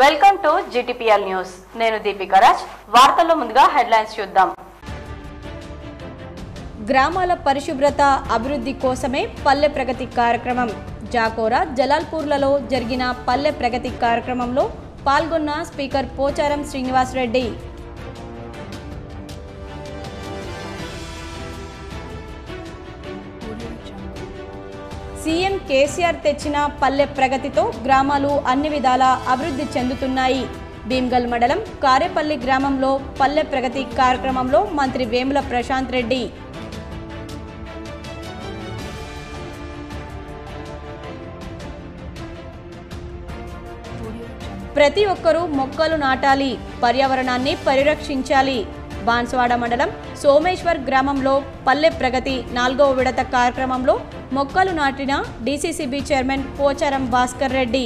welcome to GTPL news నేను దీపిక రాజ్ వార్తల్లో ముందుగా హెడ్లైన్స్ చూద్దాం గ్రామాల పరిశుభ్రత అభివృద్ధి కోసమే పల్లె ప్రగతి కార్యక్రమం జాకోరా జలాల్పూర్లలో జరిగిన పల్లె ప్రగతి కార్యక్రమంలో పాల్గొన్న speaker Pocharam Srinivasa Reddy CM KCR తెచ్చిన పల్లె ప్రగతితో గ్రామాలు అన్ని విధాల అభివృద్ధి చెందుతున్నాయి భీమ్గల్ మండలం కారేపల్లి గ్రామంలో పల్లె ప్రగతి కార్యక్రమంలో మంత్రి వేముల ప్రశాంత్ రెడ్డి ప్రతి ఒక్కరూ మొక్కలు నాటాలి పర్యావరణాన్ని పరిరక్షించాలి బాన్స్వాడ మండలం సోమేశ్వర్ గ్రామంలో పల్లె ప్రగతి నాలుగవ విడత కార్యక్రమంలో మొక్కలు నాటిన డీసీసీబీ చైర్మన్ పోచారం భాస్కర్ రెడ్డి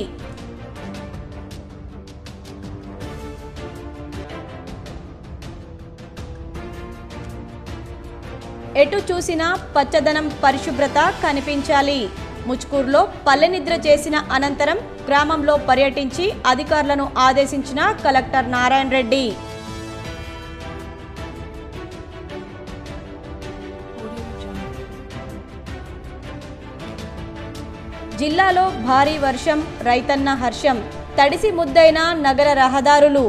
ఎటు చూసినా పచ్చదనం పరిశుభ్రత కనిపించాలి ముచ్కూరులో పల్లె నిద్ర చేసిన అనంతరం గ్రామంలో పర్యటించి అధికారులను ఆదేశించిన కలెక్టర్ నారాయణ రెడ్డి జిల్లాలో భారీ వర్షం రైతన్న హర్షం తడిసి ముద్దైన నగర రహదారులు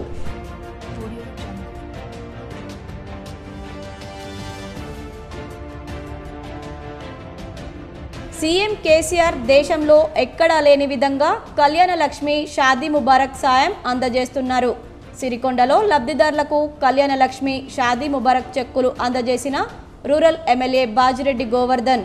సీఎం కేసీఆర్ దేశంలో ఎక్కడా లేని విధంగా కళ్యాణ లక్ష్మి షాదీ ముబారక్ సాయం అందజేస్తున్నారు సిరికొండలో లబ్ధిదారులకు కళ్యాణ లక్ష్మి షాదీ ముబారక్ చెక్కులు అందజేసిన rural MLA Bajireddy Govardhan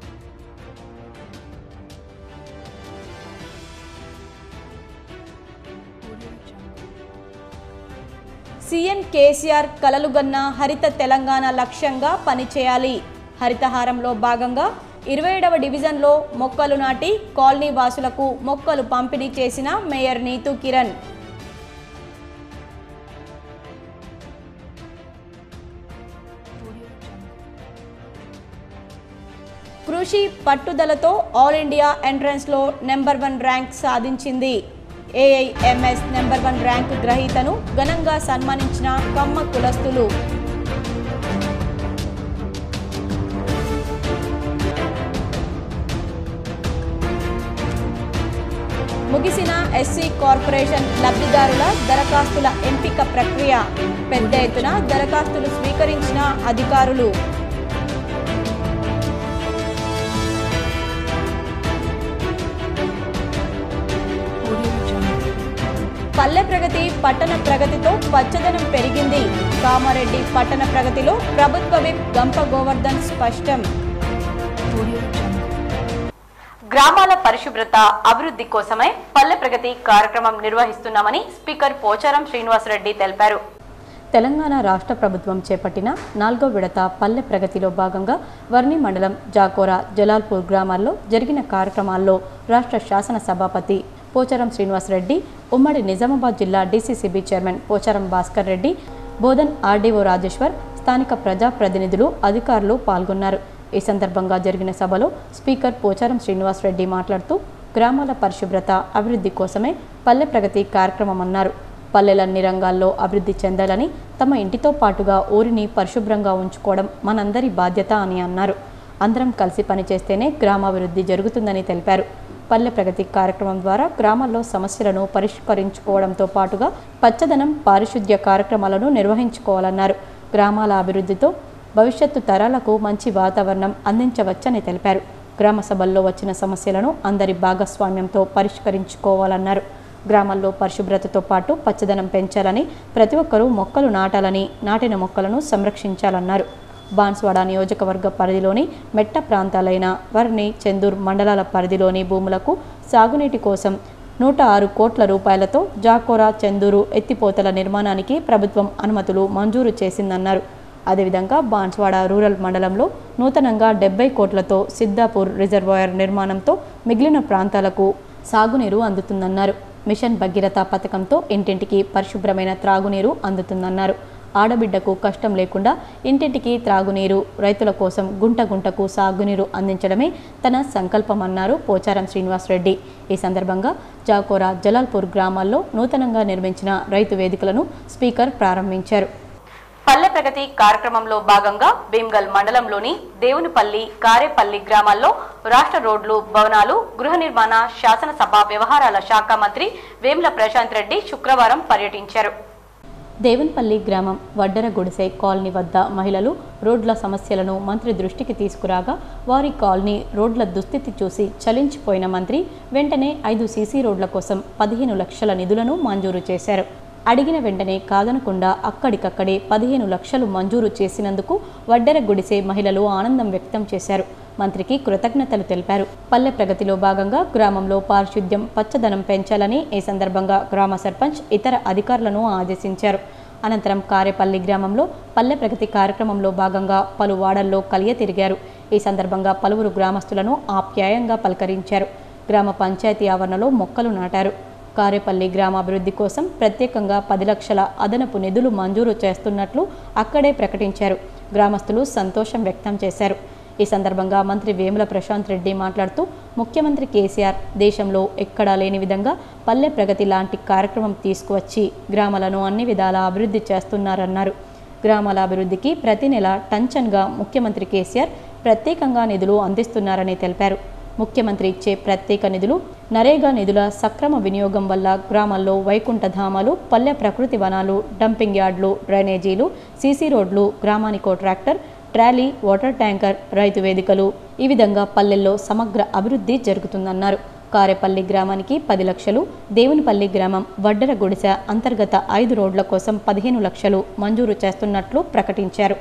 CM KCR కలలుగన్న హరిత తెలంగాణ లక్ష్యంగా పనిచేయాలి హరితహారంలో భాగంగా ఇరవై ఏడవ డివిజన్లో మొక్కలు నాటి కాలనీ వాసులకు మొక్కలు పంపిణీ చేసిన మేయర్ నీతూ కిరణ్ కృషి పట్టుదలతో ఆల్ ఇండియా ఎంట్రన్స్లో నెంబర్ వన్ ర్యాంక్ సాధించింది ఏఐఎంఎస్ నెంబర్ వన్ ర్యాంక్ గ్రహీతను ఘనంగా సన్మానించిన కమ్మ కులస్తులు ముగిసిన ఎస్సీ కార్పొరేషన్ లబ్ధిదారుల దరఖాస్తుల ఎంపిక ప్రక్రియ పెద్ద ఎత్తున దరఖాస్తులు స్వీకరించిన అధికారులు పల్లె ప్రగతి పట్టణ ప్రగతితో పచ్చదనం పెరిగింది కామారెడ్డి పట్టణ ప్రగతిలో ప్రభుత్వ విప్ గంప గోవర్ధన్ స్పష్టం గ్రామాల పరిశుభ్రత అభివృద్ధి కోసమే పల్లె ప్రగతి కార్యక్రమం నిర్వహిస్తున్నామని స్పీకర్ పోచారం శ్రీనివాసరెడ్డి తెలిపారు తెలంగాణ రాష్ట్ర ప్రభుత్వం చేపట్టిన నాలుగో విడత పల్లె ప్రగతిలో భాగంగా వర్ణి మండలం జాకోరా జలాల్పూర్ గ్రామాల్లో జరిగిన కార్యక్రమాల్లో రాష్ట్ర శాసన సభాపతి పోచారం శ్రీనివాసరెడ్డి ఉమ్మడి నిజామాబాద్ జిల్లా DCCB chairman Pocharam Bhaskar Reddy Bodhan RDO Rajeshwar స్థానిక ప్రజాప్రతినిధులు అధికారులు పాల్గొన్నారు ఈ సందర్భంగా జరిగిన సభలో స్పీకర్ పోచారం శ్రీనివాసరెడ్డి మాట్లాడుతూ గ్రామాల పరిశుభ్రత అభివృద్ధి కోసమే పల్లె ప్రగతి కార్యక్రమం అన్నారు పల్లెలన్ని రంగాల్లో అభివృద్ధి చెందాలని తమ ఇంటితో పాటుగా ఊరిని పరిశుభ్రంగా ఉంచుకోవడం మనందరి బాధ్యత అని అన్నారు అందరం కలిసి పనిచేస్తేనే గ్రామాభివృద్ధి జరుగుతుందని తెలిపారు పల్లె ప్రగతి కార్యక్రమం ద్వారా గ్రామాల్లో సమస్యలను పరిష్కరించుకోవడంతో పాటుగా పచ్చదనం పారిశుద్ధ్య కార్యక్రమాలను నిర్వహించుకోవాలన్నారు గ్రామాల అభివృద్ధితో భవిష్యత్తు తరాలకు మంచి వాతావరణం అందించవచ్చని తెలిపారు గ్రామ సభల్లో వచ్చిన సమస్యలను అందరి భాగస్వామ్యంతో పరిష్కరించుకోవాలన్నారు గ్రామాల్లో పరిశుభ్రతతో పాటు పచ్చదనం పెంచాలని ప్రతి ఒక్కరూ మొక్కలు నాటాలని నాటిన మొక్కలను సంరక్షించాలన్నారు బాన్స్వాడ నియోజకవర్గ పరిధిలోని మెట్ట ప్రాంతాలైన వర్ణి చెందూర్ మండలాల పరిధిలోని భూములకు సాగునీటి కోసం నూట ఆరు కోట్ల రూపాయలతో జాకోరా చెందూరు ఎత్తిపోతల నిర్మాణానికి ప్రభుత్వం అనుమతులు మంజూరు చేసిందన్నారు అదేవిధంగా బాన్స్వాడ రూరల్ మండలంలో నూతనంగా డెబ్బై కోట్లతో సిద్దాపూర్ రిజర్వాయర్ నిర్మాణంతో మిగిలిన ప్రాంతాలకు సాగునీరు అందుతుందన్నారు మిషన్ భగీరథ పథకంతో ఇంటింటికి పరిశుభ్రమైన త్రాగునీరు అందుతుందన్నారు ఆడబిడ్డకు కష్టం లేకుండా ఇంటింటికి త్రాగునీరు రైతుల కోసం గుంట గుంటకు సాగునీరు అందించడమే తన సంకల్పమన్నారు పోచారం శ్రీనివాసరెడ్డి ఈ సందర్భంగా జాకోరా జలాల్పూర్ గ్రామాల్లో నూతనంగా నిర్మించిన రైతు వేదికలను స్పీకర్ ప్రారంభించారు పల్లె ప్రగతి కార్యక్రమంలో భాగంగా భీమ్గల్ మండలంలోని దేవునిపల్లి కారేపల్లి గ్రామాల్లో రాష్ట్ర రోడ్లు భవనాలు గృహ నిర్మాణ శాసనసభ వ్యవహారాల శాఖ మంత్రి వేముల ప్రశాంత్ రెడ్డి శుక్రవారం పర్యటించారు దేవున్పల్లి గ్రామం వడ్డర గుడిసె కాలనీ వద్ద మహిళలు రోడ్ల సమస్యలను మంత్రి దృష్టికి తీసుకురాగా వారి కాలనీ రోడ్ల దుస్థితి చూసి చలించిపోయిన మంత్రి వెంటనే ఐదు సీసీ రోడ్ల కోసం పదిహేను లక్షల నిధులను మంజూరు చేశారు అడిగిన వెంటనే కాదనకుండా అక్కడికక్కడే పదిహేను లక్షలు మంజూరు చేసినందుకు వడ్డెర గుడిసే మహిళలు ఆనందం వ్యక్తం చేశారు మంత్రికి కృతజ్ఞతలు తెలిపారు పల్లె ప్రగతిలో భాగంగా గ్రామంలో పారిశుద్ధ్యం పచ్చదనం పెంచాలని ఈ సందర్భంగా గ్రామ సర్పంచ్ ఇతర అధికారులను ఆదేశించారు అనంతరం కారేపల్లి గ్రామంలో పల్లె ప్రగతి కార్యక్రమంలో భాగంగా పలు వాడల్లో కలియ తిరిగారు ఈ సందర్భంగా పలువురు గ్రామస్తులను ఆప్యాయంగా పలకరించారు గ్రామ పంచాయతీ ఆవరణలో మొక్కలు నాటారు కారేపల్లి గ్రామాభివృద్ధి కోసం ప్రత్యేకంగా పది లక్షల అదనపు నిధులు మంజూరు చేస్తున్నట్లు అక్కడే ప్రకటించారు గ్రామస్తులు సంతోషం వ్యక్తం చేశారు ఈ సందర్భంగా మంత్రి వేముల ప్రశాంత్ రెడ్డి మాట్లాడుతూ ముఖ్యమంత్రి కేసీఆర్ దేశంలో ఎక్కడా లేని విధంగా పల్లె ప్రగతి లాంటి కార్యక్రమం తీసుకువచ్చి గ్రామాలను అన్ని విధాలా అభివృద్ధి చేస్తున్నారన్నారు గ్రామాల అభివృద్ధికి ప్రతి నెల టంచన్గా ముఖ్యమంత్రి కేసీఆర్ ప్రత్యేకంగా నిధులు అందిస్తున్నారని తెలిపారు ముఖ్యమంత్రి ఇచ్చే ప్రత్యేక నిధులు నరేగా నిధుల సక్రమ వినియోగం వల్ల గ్రామాల్లో వైకుంఠధామాలు పల్లె ప్రకృతి వనాలు డంపింగ్ యార్డులు డ్రైనేజీలు సీసీ రోడ్లు గ్రామానికో ట్రాక్టర్ ట్రాలీ వాటర్ ట్యాంకర్ రైతు వేదికలు ఈ విధంగా పల్లెల్లో సమగ్ర అభివృద్ధి జరుగుతుందన్నారు కారేపల్లి గ్రామానికి పది లక్షలు దేవునిపల్లి గ్రామం వడ్డర గుడిసె అంతర్గత ఐదు రోడ్ల కోసం పదిహేను లక్షలు మంజూరు చేస్తున్నట్లు ప్రకటించారు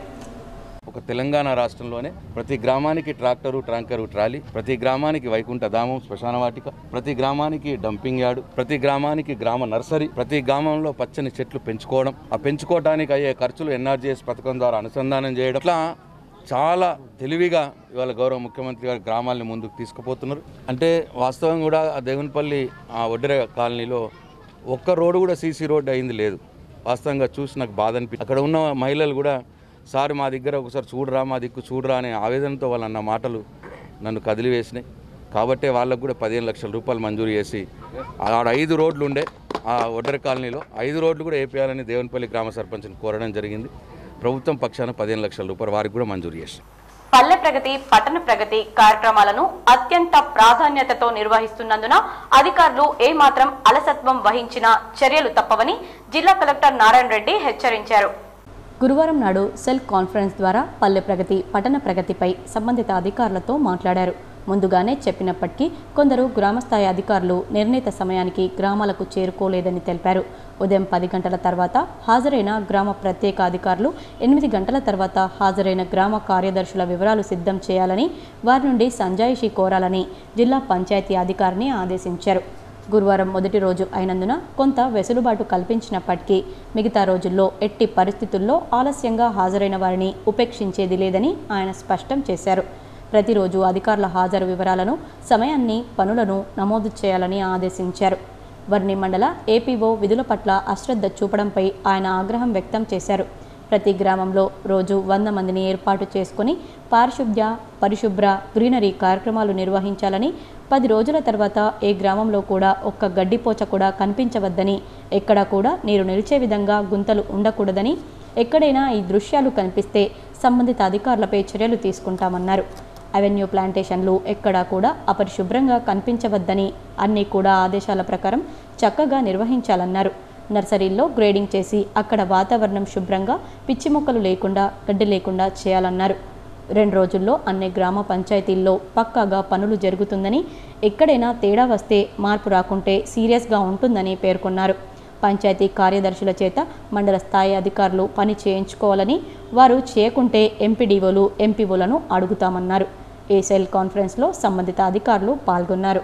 ఒక తెలంగాణ రాష్ట్రంలోనే ప్రతి గ్రామానికి ట్రాక్టరు ట్రాంకరు ట్రాలీ ప్రతి గ్రామానికి వైకుంఠ ధామం శ్మశాన వాటిక ప్రతి గ్రామానికి డంపింగ్ యార్డు ప్రతి గ్రామానికి గ్రామ నర్సరీ ప్రతి గ్రామంలో పచ్చని చెట్లు పెంచుకోవడం ఆ పెంచుకోవడానికి అయ్యే ఖర్చులు ఎన్ఆర్జీఎస్ పథకం ద్వారా అనుసంధానం చేయడం ఇట్లా చాలా తెలివిగా ఇవాళ గౌరవ ముఖ్యమంత్రి గారు గ్రామాల్ని ముందుకు తీసుకుపోతున్నారు అంటే వాస్తవం కూడా ఆ దేవునిపల్లి ఆ ఒడ్డెర కాలనీలో ఒక్క రోడ్డు కూడా సీసీ రోడ్డు అయింది లేదు వాస్తవంగా చూసి నాకు బాధ అనిపి అక్కడ ఉన్న మహిళలు కూడా సార్ మా దగ్గర ఒకసారి చూడరా మా దిక్కు చూడరా అనే ఆవేదనతో వాళ్ళు అన్న మాటలు నన్ను కదిలివేసినాయి కాబట్టే వాళ్ళకు కూడా పదిహేను లక్షల రూపాయలు మంజూరు చేసి ఆడ ఐదు రోడ్లు ఉండే ఆ ఒడ్డర కాలనీలో ఐదు రోడ్లు కూడా వేపేయాలని దేవునిపల్లి గ్రామ సర్పంచ్ని కోరడం జరిగింది ప్రభుత్వం పక్షాన పదిహేను లక్షల రూపాయలు వారికి కూడా మంజూరు చేసి పల్లె ప్రగతి పట్టణ ప్రగతి కార్యక్రమాలను అత్యంత ప్రాధాన్యతతో నిర్వహిస్తున్నందున అధికారులు ఏమాత్రం అలసత్వం వహించినా చర్యలు తప్పవని జిల్లా కలెక్టర్ నారాయణ రెడ్డి హెచ్చరించారు గురువారం నాడు సెల్ కాన్ఫరెన్స్ ద్వారా పల్లె ప్రగతి పట్టణ ప్రగతిపై సంబంధిత అధికారులతో మాట్లాడారు ముందుగానే చెప్పినప్పటికీ కొందరు గ్రామస్థాయి అధికారులు నిర్ణీత సమయానికి గ్రామాలకు చేరుకోలేదని తెలిపారు ఉదయం పది గంటల తర్వాత హాజరైన గ్రామ ప్రత్యేక అధికారులు ఎనిమిది గంటల తర్వాత హాజరైన గ్రామ కార్యదర్శుల వివరాలు సిద్ధం చేయాలని వారి నుండి సంజాయిషీ కోరాలని జిల్లా పంచాయతీ అధికారిని ఆదేశించారు గురువారం మొదటి రోజు అయినందున కొంత వెసులుబాటు కల్పించినప్పటికీ మిగతా రోజుల్లో ఎట్టి పరిస్థితుల్లో ఆలస్యంగా హాజరైన వారిని ఉపేక్షించేది లేదని ఆయన స్పష్టం చేశారు ప్రతిరోజు అధికారుల హాజరు వివరాలను సమయాన్ని పనులను నమోదు చేయాలని ఆదేశించారు వర్ణి మండల ఏపీఓ విధుల పట్ల అశ్రద్ధ చూపడంపై ఆయన ఆగ్రహం వ్యక్తం చేశారు ప్రతి గ్రామంలో రోజు వంద మందిని ఏర్పాటు చేసుకుని పారిశుద్ధ్య పరిశుభ్ర గ్రీనరీ కార్యక్రమాలు నిర్వహించాలని పది రోజుల తర్వాత ఏ గ్రామంలో కూడా ఒక్క గడ్డిపోచ కూడా కనిపించవద్దని ఎక్కడా కూడా నీరు నిలిచే విధంగా గుంతలు ఉండకూడదని ఎక్కడైనా ఈ దృశ్యాలు కనిపిస్తే సంబంధిత అధికారులపై చర్యలు తీసుకుంటామన్నారు అవెన్యూ ప్లాంటేషన్లు ఎక్కడా కూడా అపరిశుభ్రంగా కనిపించవద్దని అన్నీ కూడా ఆదేశాల ప్రకారం చక్కగా నిర్వహించాలన్నారు నర్సరీల్లో గ్రేడింగ్ చేసి అక్కడ వాతావరణం శుభ్రంగా పిచ్చి మొక్కలు లేకుండా గడ్డి లేకుండా చేయాలన్నారు రెండు రోజుల్లో అన్ని గ్రామ పంచాయతీల్లో పక్కాగా పనులు జరుగుతుందని ఎక్కడైనా తేడా వస్తే మార్పు రాకుంటే సీరియస్గా ఉంటుందని పేర్కొన్నారు పంచాయతీ కార్యదర్శుల చేత మండల స్థాయి అధికారులు పని చేయించుకోవాలని వారు చేయకుంటే ఎంపీడీఓలు ఎంపీఓలను అడుగుతామన్నారు ఈ సెల్ కాన్ఫరెన్స్లో సంబంధిత అధికారులు పాల్గొన్నారు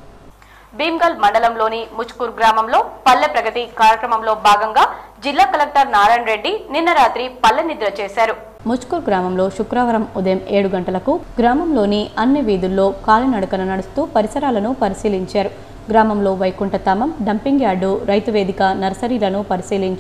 భీమ్గల్ మండలంలోని ముచ్కూర్ గ్రామంలో పల్లె ప్రగతి కార్యక్రమంలో భాగంగా జిల్లా కలెక్టర్ నారాయణ రెడ్డి నిన్న రాత్రి పల్లె నిద్ర చేశారు ముచ్కూర్ గ్రామంలో శుక్రవారం ఉదయం ఏడు గంటలకు గ్రామంలోని అన్ని వీధుల్లో కాలినడకన నడుస్తూ పరిసరాలను పరిశీలించారు గ్రామంలో వైకుంఠధామం డంపింగ్ యార్డు రైతు వేదిక నర్సరీలను పరిశీలించారు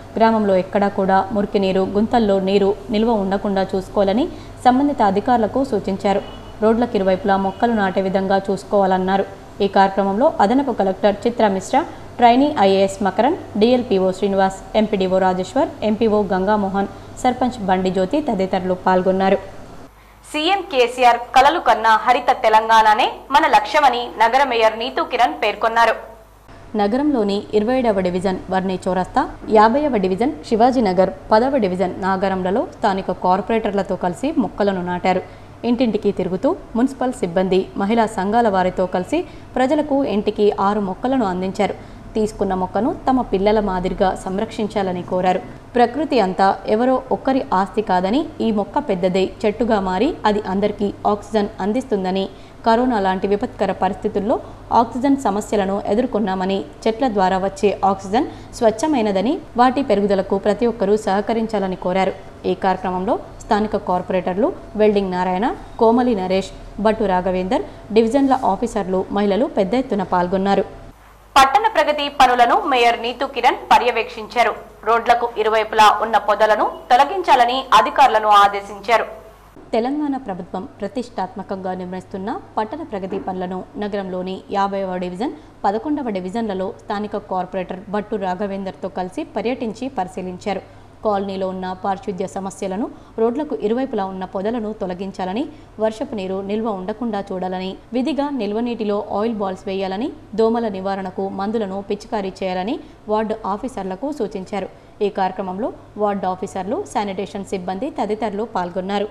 గ్రామంలో ఎక్కడా కూడా మురికి నీరు గుంతల్లో నీరు నిల్వ ఉండకుండా చూసుకోవాలని సంబంధిత అధికారులకు సూచించారు రోడ్లకు ఇరువైపులా మొక్కలు నాటే విధంగా చూసుకోవాలన్నారు ఈ కార్యక్రమంలో అదనపు collector Chitra Mishra trainee IAS Makaran DLPO Srinivas MPDO Rajeshwar MPO Gangamohan sarpanch Bandi Jyothi తదితరులు పాల్గొన్నారు సీఎం కేసీఆర్ కలలు కన్న హరిత తెలంగాణనే మన లక్ష్యమని నగర మేయర్ నీతూ కిరణ్ పేర్కొన్నారు నగరంలోని ఇరవై ఏడవ డివిజన్ వర్ణి చౌరస్తా యాభైవ డివిజన్ శివాజీనగర్ పదవ డివిజన్ నాగరంలలో స్థానిక కార్పొరేటర్లతో కలిసి మొక్కలను నాటారు ఇంటింటికి తిరుగుతూ మున్సిపల్ సిబ్బంది మహిళా సంఘాల వారితో కలిసి ప్రజలకు ఇంటికి ఆరు మొక్కలను అందించారు తీసుకున్న మొక్కను తమ పిల్లల మాదిరిగా సంరక్షించాలని కోరారు ప్రకృతి అంతా ఎవరో ఒక్కరి ఆస్తి కాదని ఈ మొక్క పెద్దదై చెట్టుగా మారి అది అందరికీ ఆక్సిజన్ అందిస్తుందని కరోనా లాంటి విపత్కర పరిస్థితుల్లో ఆక్సిజన్ సమస్యలను ఎదుర్కొన్నామని చెట్ల ద్వారా వచ్చే ఆక్సిజన్ స్వచ్ఛమైనదని వాటి పెరుగుదలకు ప్రతి ఒక్కరూ సహకరించాలని కోరారు ఈ కార్యక్రమంలో స్థానిక కార్పొరేటర్లు వెల్డింగ్ నారాయణ కోమలి నరేష్ భట్టు రాఘవేందర్ డివిజన్ల ఆఫీసర్లు మహిళలు పెద్ద ఎత్తున పాల్గొన్నారు పట్టణ ప్రగతి పనులను మేయర్ నీతూ కిరణ్ పర్యవేక్షించారు రోడ్లకు ఇరువైపులా ఉన్న పొదలను తొలగించాలని అధికారులను ఆదేశించారు తెలంగాణ ప్రభుత్వం ప్రతిష్టాత్మకంగా నిర్వహిస్తున్న పట్టణ ప్రగతి పనులను నగరంలోని యాభైవ డివిజన్ పదకొండవ డివిజన్లలో స్థానిక కార్పొరేటర్ భట్టు రాఘవేందర్తో కలిసి పర్యటించి పరిశీలించారు కాలనీలో ఉన్న పారిశుద్ధ్య సమస్యలను రోడ్లకు ఇరువైపులా ఉన్న పొదలను తొలగించాలని వర్షపు నీరు నిల్వ ఉండకుండా చూడాలని విధిగా నిల్వ నీటిలో ఆయిల్ బాల్స్ వేయాలని దోమల నివారణకు మందులను పిచికారీ చేయాలని వార్డు ఆఫీసర్లకు సూచించారు ఈ కార్యక్రమంలో వార్డు ఆఫీసర్లు శానిటేషన్ సిబ్బంది తదితరులు పాల్గొన్నారు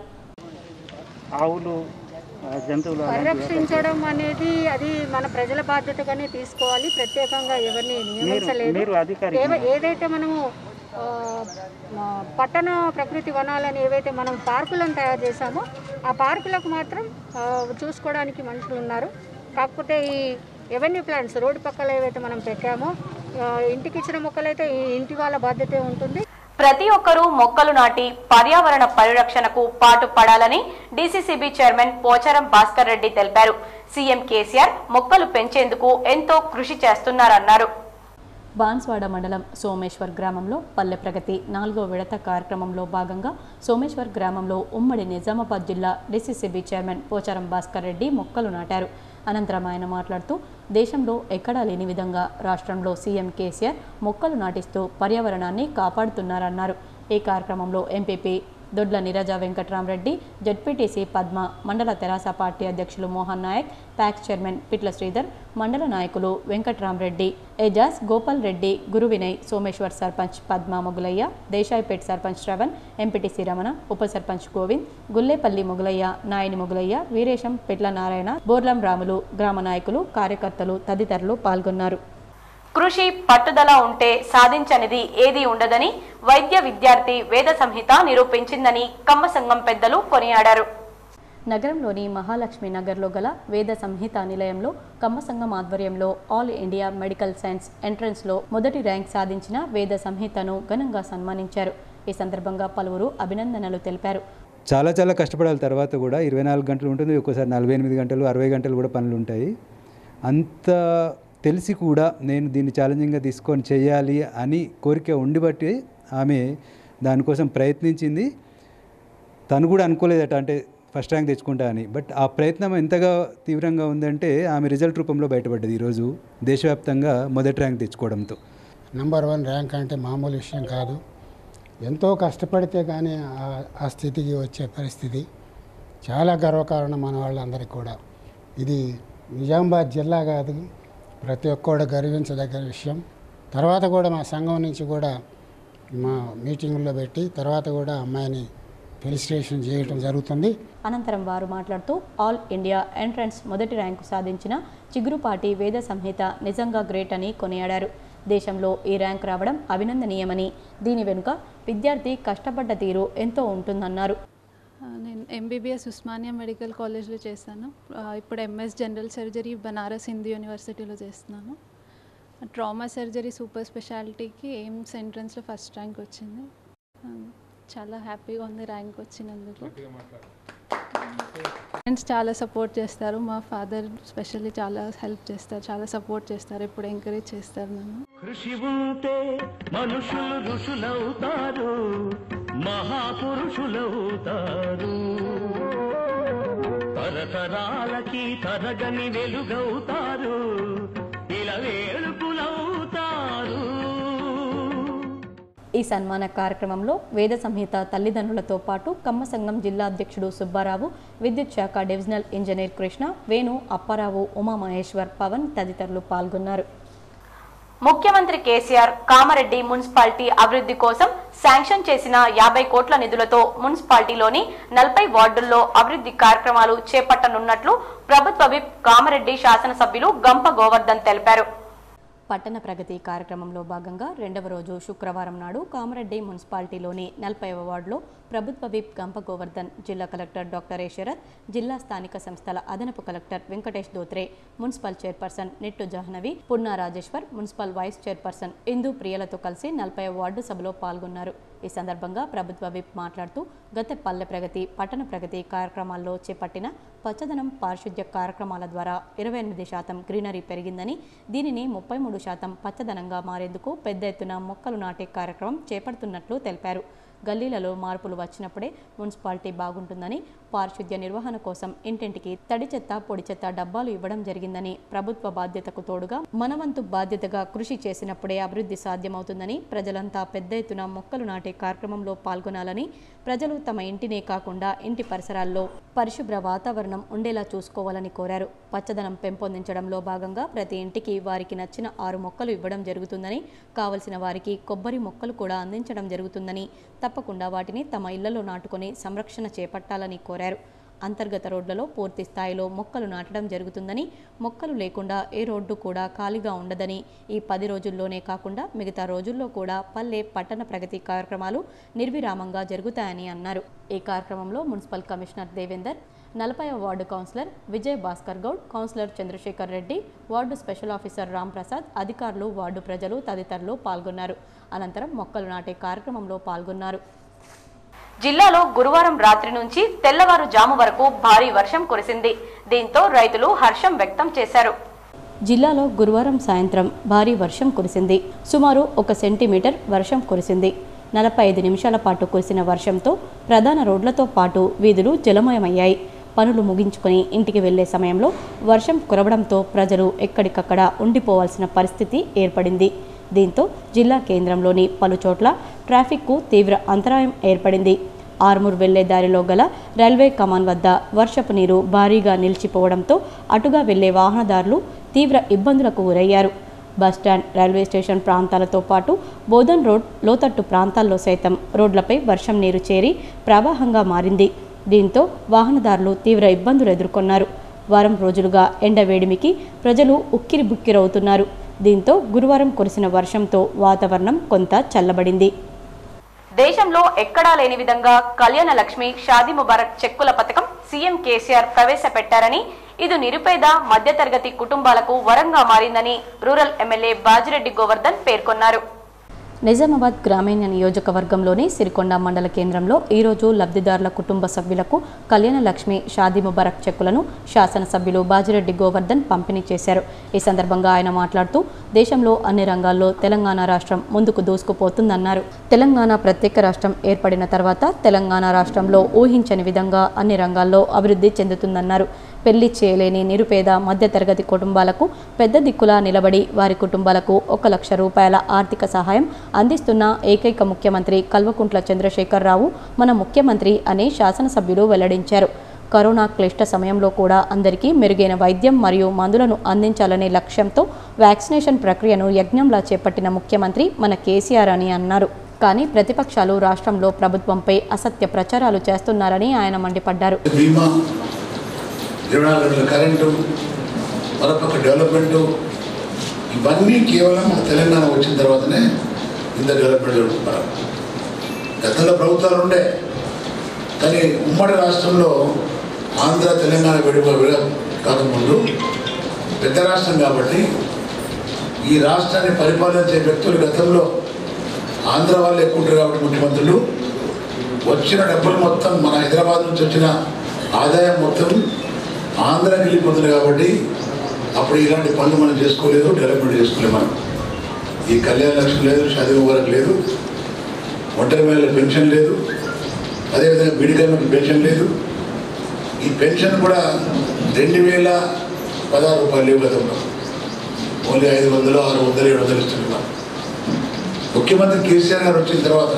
ఆవులు ఆ, జంతువులు అలాంటివి పరిరక్షించడం అనేది అది మన ప్రజల బాధ్యతగానే తీసుకోవాలి ప్రత్యేకంగా ఎవరిని నియమించలేదు మీరు అధికారి ఏవ- ఏదైతే మనము ఆ, ఆ, పట్టణ ప్రకృతి వనాలని ఏవైతే మనం పార్కులను తయారు చేశామో ఆ పార్కులకు మాత్రం ఆ, చూసుకోవడానికి మనుషులు ఉన్నారు కాకపోతే ఈ ఎవెన్యూ ప్లాంట్స్ రోడ్డు పక్కల ఏవైతే మనం పెట్టామో ఆ, ఇంటికి ఇచ్చిన మొక్కలైతే ఈ ఇంటి వాళ్ళ బాధ్యతే ఉంటుంది ప్రతి ఒక్కరూ మొక్కలు నాటి పర్యావరణ పరిరక్షణకు పాటు పడాలని డీసీసీబీ చైర్మన్ పోచారం భాస్కర్ రెడ్డి తెలిపారు సీఎం కేసీఆర్ మొక్కలు పెంచేందుకు ఎంతో కృషి చేస్తున్నారన్నారు బాన్స్వాడ మండలం సోమేశ్వర్ గ్రామంలో పల్లె ప్రగతి నాలుగో విడత కార్యక్రమంలో భాగంగా సోమేశ్వర్ గ్రామంలో ఉమ్మడి నిజామాబాద్ జిల్లా డిసిసిబి చైర్మన్ పోచారం భాస్కర్ రెడ్డి మొక్కలు నాటారు అనంతరం ఆయన మాట్లాడుతూ దేశంలో ఎక్కడా లేని విధంగా రాష్ట్రంలో సీఎం కేసీఆర్ మొక్కలు నాటిస్తూ పర్యావరణాన్ని కాపాడుతున్నారన్నారు ఈ కార్యక్రమంలో ఎంపీపీ దొడ్ల నీరజ వెంకట్రామరెడ్డి జడ్పీటీసీ పద్మ మండల తెరాస పార్టీ అధ్యక్షులు మోహన్ నాయక్ ప్యాక్స్ చైర్మన్ పిట్ల శ్రీధర్ మండల నాయకులు వెంకట్రామరెడ్డి ఏజాస్ గోపాల్ రెడ్డి గురు వినయ్ సోమేశ్వర్ సర్పంచ్ పద్మ మొగులయ్య దేశాయిపేట్ సర్పంచ్ శ్రవణ్ ఎంపీటీసీ రమణ ఉప సర్పంచ్ గోవింద్ గుల్లేపల్లి మొగులయ్య నాయని మొగులయ్య వీరేశం పిట్ల నారాయణ బోర్లం రాములు గ్రామ నాయకులు కార్యకర్తలు తదితరులు పాల్గొన్నారు కృషి పట్టుదల ఉంటే సాధించనిది ఏదీ ఉండదని వైద్య విద్యార్థి వేద సంహిత నిరూపించిందని కమ్మ సంఘం పెద్దలు కొనియాడారు నగరంలోని మహాలక్ష్మి నగర్లో గల వేద సంహిత నిలయంలో కమ్మ సంఘం ఆధ్వర్యంలో ఆల్ ఇండియా మెడికల్ సైన్స్ ఎంట్రన్స్లో మొదటి ర్యాంక్ సాధించిన వేద సంహితను ఘనంగా సన్మానించారు ఈ సందర్భంగా పలువురు అభినందనలు తెలిపారు చాలా చాలా కష్టపడాలి తర్వాత కూడా ఇరవై నాలుగు గంటలు ఉంటుంది ఒక్కోసారి నలభై ఎనిమిది గంటలు అరవై గంటలు కూడా పనులు ఉంటాయి అంత తెలిసి కూడా నేను దీన్ని ఛాలెంజింగ్గా తీసుకొని చేయాలి అని కోరిక ఉండి బట్టి ఆమె దానికోసం ప్రయత్నించింది తను కూడా అనుకోలేదట అంటే ఫస్ట్ ర్యాంక్ తెచ్చుకుంటా అని బట్ ఆ ప్రయత్నం ఎంతగా తీవ్రంగా ఉందంటే ఆమె రిజల్ట్ రూపంలో బయటపడ్డది ఈరోజు దేశవ్యాప్తంగా మొదటి ర్యాంక్ తెచ్చుకోవడంతో నంబర్ వన్ ర్యాంక్ అంటే మామూలు విషయం కాదు ఎంతో కష్టపడితే కానీ ఆ- ఆ స్థితికి వచ్చే పరిస్థితి చాలా గర్వకారణం మన వాళ్ళందరికీ కూడా ఇది నిజామాబాద్ జిల్లా కాదు ప్రతి ఒక్కడు గర్వించదగ్గ విషయం తర్వాత కూడా మా సంఘం నుంచి కూడా మా మీటింగుల్లో పెట్టి తర్వాత కూడా అమ్మాయిని ఫెలిసిటేషన్ చేయటం జరుగుతుంది అనంతరం వారు మాట్లాడుతూ ఆల్ ఇండియా ఎంట్రన్స్ మొదటి ర్యాంకు సాధించిన చిగురుపాటి వేద సంహిత నిజంగా గ్రేట్ అని కొనియాడారు దేశంలో ఈ ర్యాంక్ రావడం అభినందనీయమని దీని వెనుక విద్యార్థి కష్టపడ్డ తీరు ఎంతో ఉంటుందన్నారు ఆ, నేను ఎంబీబీఎస్ ఉస్మానియా మెడికల్ కాలేజ్లో చేశాను ఆ, ఇప్పుడు MS general surgery Banaras Hindu యూనివర్సిటీలో చేస్తున్నాను ట్రామా సర్జరీ సూపర్ స్పెషాలిటీకి ఎయిమ్స్ ఎంట్రన్స్లో ఫస్ట్ ర్యాంక్ వచ్చింది ఆ, చాలా హ్యాపీగా ఉంది ర్యాంక్ వచ్చినందుకు ఫ్రెండ్స్ చాలా సపోర్ట్ చేస్తారు మా ఫాదర్ స్పెషల్లీ చాలా హెల్ప్ చేస్తారు చాలా సపోర్ట్ చేస్తారు ఎప్పుడు ఎంకరేజ్ చేస్తారు నన్ను కృషి ఉంటే మనుషులు ఋషులవుతారు మహాపురుషులవుతారు తరతరాలకి తరగని వెలుగవుతారు ఇలా వేడుకులవుతారు ఈ సన్మాన కార్యక్రమంలో వేద సంహిత తల్లిదండ్రులతో పాటు కమ్మ సంఘం జిల్లా అధ్యక్షుడు సుబ్బారావు విద్యుత్ శాఖ డివిజనల్ ఇంజనీర్ కృష్ణ వేణు అప్పారావు ఉమామహేశ్వర్ పవన్ తదితరులు పాల్గొన్నారు ముఖ్యమంత్రి కేసీఆర్ కామారెడ్డి మున్సిపాలిటీ అభివృద్ధి కోసం శాంక్షన్ చేసిన యాభై కోట్ల నిధులతో మున్సిపాలిటీలోని నలభై వార్డుల్లో అభివృద్ధి కార్యక్రమాలు చేపట్టనున్నట్లు ప్రభుత్వ విప్ కామారెడ్డి శాసనసభ్యులు గంప గోవర్ధన్ తెలిపారు పట్టణ ప్రగతి కార్యక్రమంలో భాగంగా రెండవ రోజు శుక్రవారం నాడు కామారెడ్డి మున్సిపాలిటీలోని నలభైవ వార్డులో ప్రభుత్వ విప్ గంప గోవర్ధన్ జిల్లా కలెక్టర్ డాక్టర్ ఏ శరత్ జిల్లా స్థానిక సంస్థల అదనపు collector Venkatesh Dhotre municipal chairperson Nittu Jahnavi Punna Rajeshwar municipal vice chairperson Indu ప్రియలతో కలిసి నలభై వార్డు సభలో పాల్గొన్నారు ఈ సందర్భంగా ప్రభుత్వ విప్ మాట్లాడుతూ గత పల్లె ప్రగతి పట్టణ ప్రగతి కార్యక్రమాల్లో చేపట్టిన పచ్చదనం పారిశుద్ధ్య కార్యక్రమాల ద్వారా ఇరవై ఎనిమిది శాతం గ్రీనరీ పెరిగిందని దీనిని ముప్పై మూడు శాతం పచ్చదనంగా మారేందుకు పెద్ద ఎత్తున మొక్కలు నాటే కార్యక్రమం చేపడుతున్నట్లు తెలిపారు గల్లీలలో మార్పులు వచ్చినప్పుడే మున్సిపాలిటీ బాగుంటుందని పారిశుద్ధ్య నిర్వహణ కోసం ఇంటింటికి తడి చెత్త పొడి చెత్త డబ్బాలు ఇవ్వడం జరిగిందని ప్రభుత్వ బాధ్యతకు తోడుగా మనవంతు బాధ్యతగా కృషి చేసినప్పుడే అభివృద్ధి సాధ్యమవుతుందని ప్రజలంతా పెద్ద ఎత్తున మొక్కలు నాటే కార్యక్రమంలో పాల్గొనాలని ప్రజలు తమ ఇంటినే కాకుండా ఇంటి పరిసరాల్లో పరిశుభ్ర వాతావరణం ఉండేలా చూసుకోవాలని కోరారు పచ్చదనం పెంపొందించడంలో భాగంగా ప్రతి ఇంటికి వారికి నచ్చిన ఆరు మొక్కలు ఇవ్వడం జరుగుతుందని కావలసిన వారికి కొబ్బరి మొక్కలు కూడా అందించడం జరుగుతుందని తప్పకుండా వాటిని తమ ఇళ్లలో నాటుకొని సంరక్షణ చేపట్టాలని కోరారు అంతర్గత రోడ్లలో పూర్తి స్థాయిలో మొక్కలు నాటడం జరుగుతుందని మొక్కలు లేకుండా ఏ రోడ్డు కూడా ఖాళీగా ఉండదని ఈ పది రోజుల్లోనే కాకుండా మిగతా రోజుల్లో కూడా పల్లె పట్టణ ప్రగతి కార్యక్రమాలు నిర్విరామంగా జరుగుతాయని అన్నారు ఈ కార్యక్రమంలో మున్సిపల్ కమిషనర్ దేవేందర్ నలభై ward councillor Vijay Bhaskar Goud councillor Chandrashekar Reddy ward special officer Ram Prasad అధికారులు వార్డు ప్రజలు తదితరులు పాల్గొన్నారు అనంతరం మొక్కలు నాటే కార్యక్రమంలో పాల్గొన్నారు జిల్లాలో గురువారం రాత్రి నుంచి తెల్లవారుజాము వరకు భారీ వర్షం కురిసింది దీంతో రైతులు హర్షం వ్యక్తం చేశారు జిల్లాలో గురువారం సాయంత్రం భారీ వర్షం కురిసింది సుమారు ఒక సెంటీమీటర్ వర్షం కురిసింది నలభై ఐదు నిమిషాల పాటు కురిసిన వర్షంతో ప్రధాన రోడ్లతో పాటు వీధులు జలమయమయ్యాయి పనులు ముగించుకొని ఇంటికి వెళ్లే సమయంలో వర్షం కురవడంతో ప్రజలు ఎక్కడికక్కడ ఉండిపోవాల్సిన పరిస్థితి ఏర్పడింది దీంతో జిల్లా కేంద్రంలోని పలు చోట్ల ట్రాఫిక్కు తీవ్ర అంతరాయం ఏర్పడింది ఆర్మూర్ వెళ్లే దారిలో గల రైల్వే కమాన్ వద్ద వర్షపు నీరు భారీగా నిలిచిపోవడంతో అటుగా వెళ్లే వాహనదారులు తీవ్ర ఇబ్బందులకు గురయ్యారు బస్టాండ్ రైల్వే స్టేషన్ ప్రాంతాలతో పాటు బోధన్ రోడ్ లోతట్టు ప్రాంతాల్లో సైతం రోడ్లపై వర్షం నీరు చేరి ప్రవాహంగా మారింది దీంతో వాహనదారులు తీవ్ర ఇబ్బందులు ఎదుర్కొన్నారు వారం రోజులుగా ఎండ వేడిమికి ప్రజలు ఉక్కిరి బుక్కిరవుతున్నారు దీంతో గురువారం కురిసిన వర్షంతో వాతావరణం కొంత చల్లబడింది దేశంలో ఎక్కడా లేని విధంగా కళ్యాణ లక్ష్మి షాదీ ముబారక్ చెక్కుల పథకం సీఎం కేసీఆర్ ప్రవేశపెట్టారని ఇది నిరుపేద మధ్యతరగతి కుటుంబాలకు వరంగా మారిందని రూరల్ ఎమ్మెల్యే బాజిరెడ్డి గోవర్ధన్ పేర్కొన్నారు నిజామాబాద్ గ్రామీణ నియోజకవర్గంలోని సిరికొండ మండల కేంద్రంలో ఈరోజు లబ్ధిదారుల కుటుంబ సభ్యులకు కళ్యాణ లక్ష్మి షాదీ ముబారక్ చెక్కులను శాసనసభ్యులు బాజిరెడ్డి గోవర్ధన్ పంపిణీ చేశారు ఈ సందర్భంగా ఆయన మాట్లాడుతూ దేశంలో అన్ని రంగాల్లో తెలంగాణ రాష్ట్రం ముందుకు దూసుకుపోతుందన్నారు తెలంగాణ ప్రత్యేక రాష్ట్రం ఏర్పడిన తర్వాత తెలంగాణ రాష్ట్రంలో ఊహించని విధంగా అన్ని రంగాల్లో అభివృద్ధి చెందుతుందన్నారు పెళ్లి చేయలేని నిరుపేద మధ్యతరగతి కుటుంబాలకు పెద్ద దిక్కులా నిలబడి వారి కుటుంబాలకు ఒక లక్ష రూపాయల ఆర్థిక సహాయం అందిస్తున్న ఏకైక ముఖ్యమంత్రి కల్వకుంట్ల చంద్రశేఖరరావు మన ముఖ్యమంత్రి అని శాసనసభ్యులు వెల్లడించారు కరోనా క్లిష్ట సమయంలో కూడా అందరికీ మెరుగైన వైద్యం మరియు మందులను అందించాలనే లక్ష్యంతో వ్యాక్సినేషన్ ప్రక్రియను యజ్ఞంలా చేపట్టిన ముఖ్యమంత్రి మన కేసీఆర్ అని అన్నారు కానీ ప్రతిపక్షాలు రాష్ట్రంలో ప్రభుత్వంపై అసత్య ప్రచారాలు చేస్తున్నారని ఆయన మండిపడ్డారు బీమా ఇరవై నాలుగు గంటల కరెంటు మరొక డెవలప్మెంటు ఇవన్నీ కేవలం మన తెలంగాణ వచ్చిన తర్వాతనే ఇంత డెవలప్మెంట్ జరుగుతున్నారు గతంలో ప్రభుత్వాలు ఉండే కానీ ఉమ్మడి రాష్ట్రంలో ఆంధ్ర తెలంగాణ విడిప విడ కాకముందు పెద్ద రాష్ట్రం కాబట్టి ఈ రాష్ట్రాన్ని పరిపాలించే వ్యక్తులు గతంలో ఆంధ్ర వాళ్ళు ఎక్కువ ఉంటారు కాబట్టి ముఖ్యమంత్రులు వచ్చిన డబ్బులు మొత్తం మన హైదరాబాద్ నుంచి వచ్చిన ఆదాయం మొత్తం ఆంధ్రాకి వెళ్ళిపోతుంది కాబట్టి అప్పుడు ఇలాంటి పనులు మనం చేసుకోలేదు డెవలప్మెంట్ చేసుకోలేదు మనం ఈ కళ్యాణ లక్ష్మి లేదు షాదీ ముబారక్ లేదు ఒంటరి మహిళల పెన్షన్ లేదు అదేవిధంగా బీడికల్లకు పెన్షన్ లేదు ఈ పెన్షన్ కూడా రెండు వేల పదహారు రూపాయలు లేవు గతంలో ఓన్లీ ఐదు వందలు ఆరు వందలు ఏడు వందలు ఇస్తున్నాం ముఖ్యమంత్రి కేసీఆర్ గారు వచ్చిన తర్వాత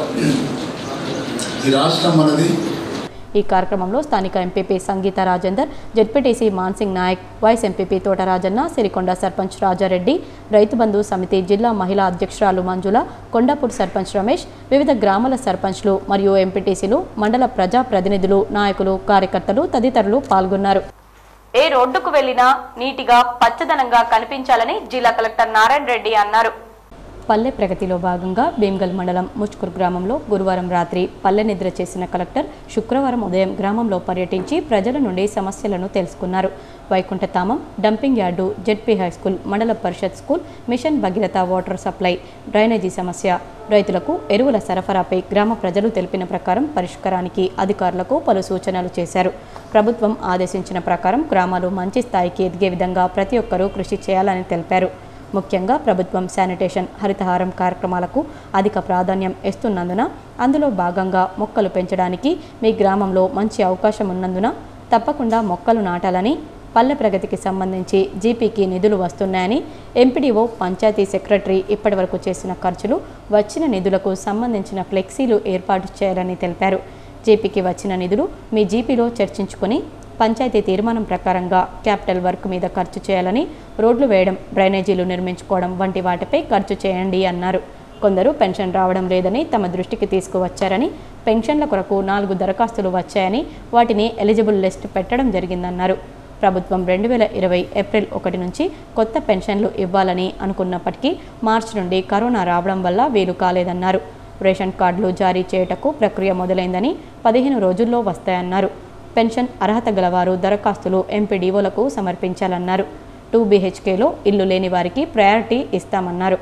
ఈ రాష్ట్రం మనది ఈ కార్యక్రమంలో స్థానిక MPP Sangeetha Rajender ZPTC Mansingh Naik vice MPP Thota Rajanna Sirikonda sarpanch Rajareddy రైతు బంధు సమితి జిల్లా మహిళా అధ్యక్షురాలు మంజుల కొండాపూర్ సర్పంచ్ రమేష్ వివిధ గ్రామాల సర్పంచ్లు మరియు ఎంపీటీసీలు మండల ప్రజా ప్రతినిధులు నాయకులు కార్యకర్తలు తదితరులు పాల్గొన్నారు ఏ రోడ్డుకు వెళ్లినా నీటిగా పచ్చదనంగా కనిపించాలని జిల్లా కలెక్టర్ నారాయణ రెడ్డి అన్నారు పల్లె ప్రగతిలో భాగంగా భీమ్గల్ మండలం ముచ్కూర్ గ్రామంలో గురువారం రాత్రి పల్లె నిద్ర చేసిన కలెక్టర్ శుక్రవారం ఉదయం గ్రామంలో పర్యటించి ప్రజల నుండి సమస్యలను తెలుసుకున్నారు వైకుంఠధామం డంపింగ్ యార్డు జెడ్పీ హైస్కూల్ మండల పరిషత్ school mission Bhagiratha water supply drainage సమస్య రైతులకు ఎరువుల సరఫరాపై గ్రామ ప్రజలు తెలిపిన ప్రకారం పరిష్కారానికి అధికారులకు పలు సూచనలు చేశారు ప్రభుత్వం ఆదేశించిన ప్రకారం గ్రామాలు మంచి స్థాయికి ఎదిగే విధంగా ప్రతి ఒక్కరూ కృషి చేయాలని తెలిపారు ముఖ్యంగా ప్రభుత్వం శానిటేషన్ హరితహారం కార్యక్రమాలకు అధిక ప్రాధాన్యం ఇస్తున్నందున అందులో భాగంగా మొక్కలు పెంచడానికి మీ గ్రామంలో మంచి అవకాశం ఉన్నందున తప్పకుండా మొక్కలు నాటాలని పల్లె ప్రగతికి సంబంధించి జీపీకి నిధులు వస్తున్నాయని ఎంపీడీఓ పంచాయతీ సెక్రటరీ ఇప్పటివరకు చేసిన ఖర్చులు వచ్చిన నిధులకు సంబంధించిన ఫ్లెక్సీలు ఏర్పాటు చేయాలని తెలిపారు జీపీకి వచ్చిన నిధులు మీ జీపీలో చర్చించుకొని పంచాయతీ తీర్మానం ప్రకారంగా క్యాపిటల్ వర్క్ మీద ఖర్చు చేయాలని రోడ్లు వేయడం డ్రైనేజీలు నిర్మించుకోవడం వంటి వాటిపై ఖర్చు చేయండి అన్నారు కొందరు పెన్షన్ రావడం లేదని తమ దృష్టికి తీసుకువచ్చారని పెన్షన్ల కొరకు నాలుగు దరఖాస్తులు వచ్చాయని వాటిని ఎలిజిబుల్ లిస్ట్ పెట్టడం జరిగిందన్నారు ప్రభుత్వం రెండు వేల ఇరవై ఏప్రిల్ ఒకటి నుంచి కొత్త పెన్షన్లు ఇవ్వాలని అనుకున్నప్పటికీ మార్చి నుండి కరోనా రావడం వల్ల వీలు కాలేదన్నారు రేషన్ కార్డులు జారీ చేయుటకు ప్రక్రియ మొదలైందని పదిహేను రోజుల్లో వస్తాయన్నారు పెన్షన్ అర్హత గలవారు దరఖాస్తులు ఎంపీడీఓలకు సమర్పించాలన్నారు టూ బీహెచ్కేలో ఇల్లు లేని వారికి ప్రయారిటీ ఇస్తామన్నారు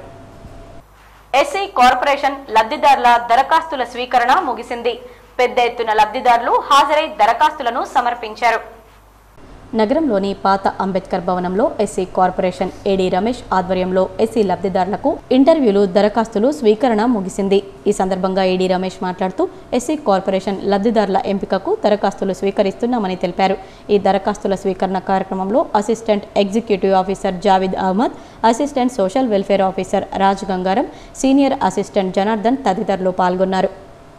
ఎస్సీ కార్పొరేషన్ లబ్ధిదారుల దరఖాస్తుల స్వీకరణ ముగిసింది పెద్ద ఎత్తున లబ్ధిదారులు హాజరై దరఖాస్తులను సమర్పించారు నగరంలోని పాత అంబేద్కర్ భవనంలో ఎస్సీ కార్పొరేషన్ ఏడీ రమేష్ ఆధ్వర్యంలో ఎస్సీ లబ్ధిదారులకు ఇంటర్వ్యూలు దరఖాస్తులు స్వీకరణ ముగిసింది ఈ సందర్భంగా ఏడీ రమేష్ మాట్లాడుతూ ఎస్సీ కార్పొరేషన్ లబ్ధిదారుల ఎంపికకు దరఖాస్తులు స్వీకరిస్తున్నామని తెలిపారు ఈ దరఖాస్తుల స్వీకరణ కార్యక్రమంలో assistant executive officer Javid Ahmed assistant social welfare officer Raj Gangaram senior assistant Janardhan తదితరులు పాల్గొన్నారు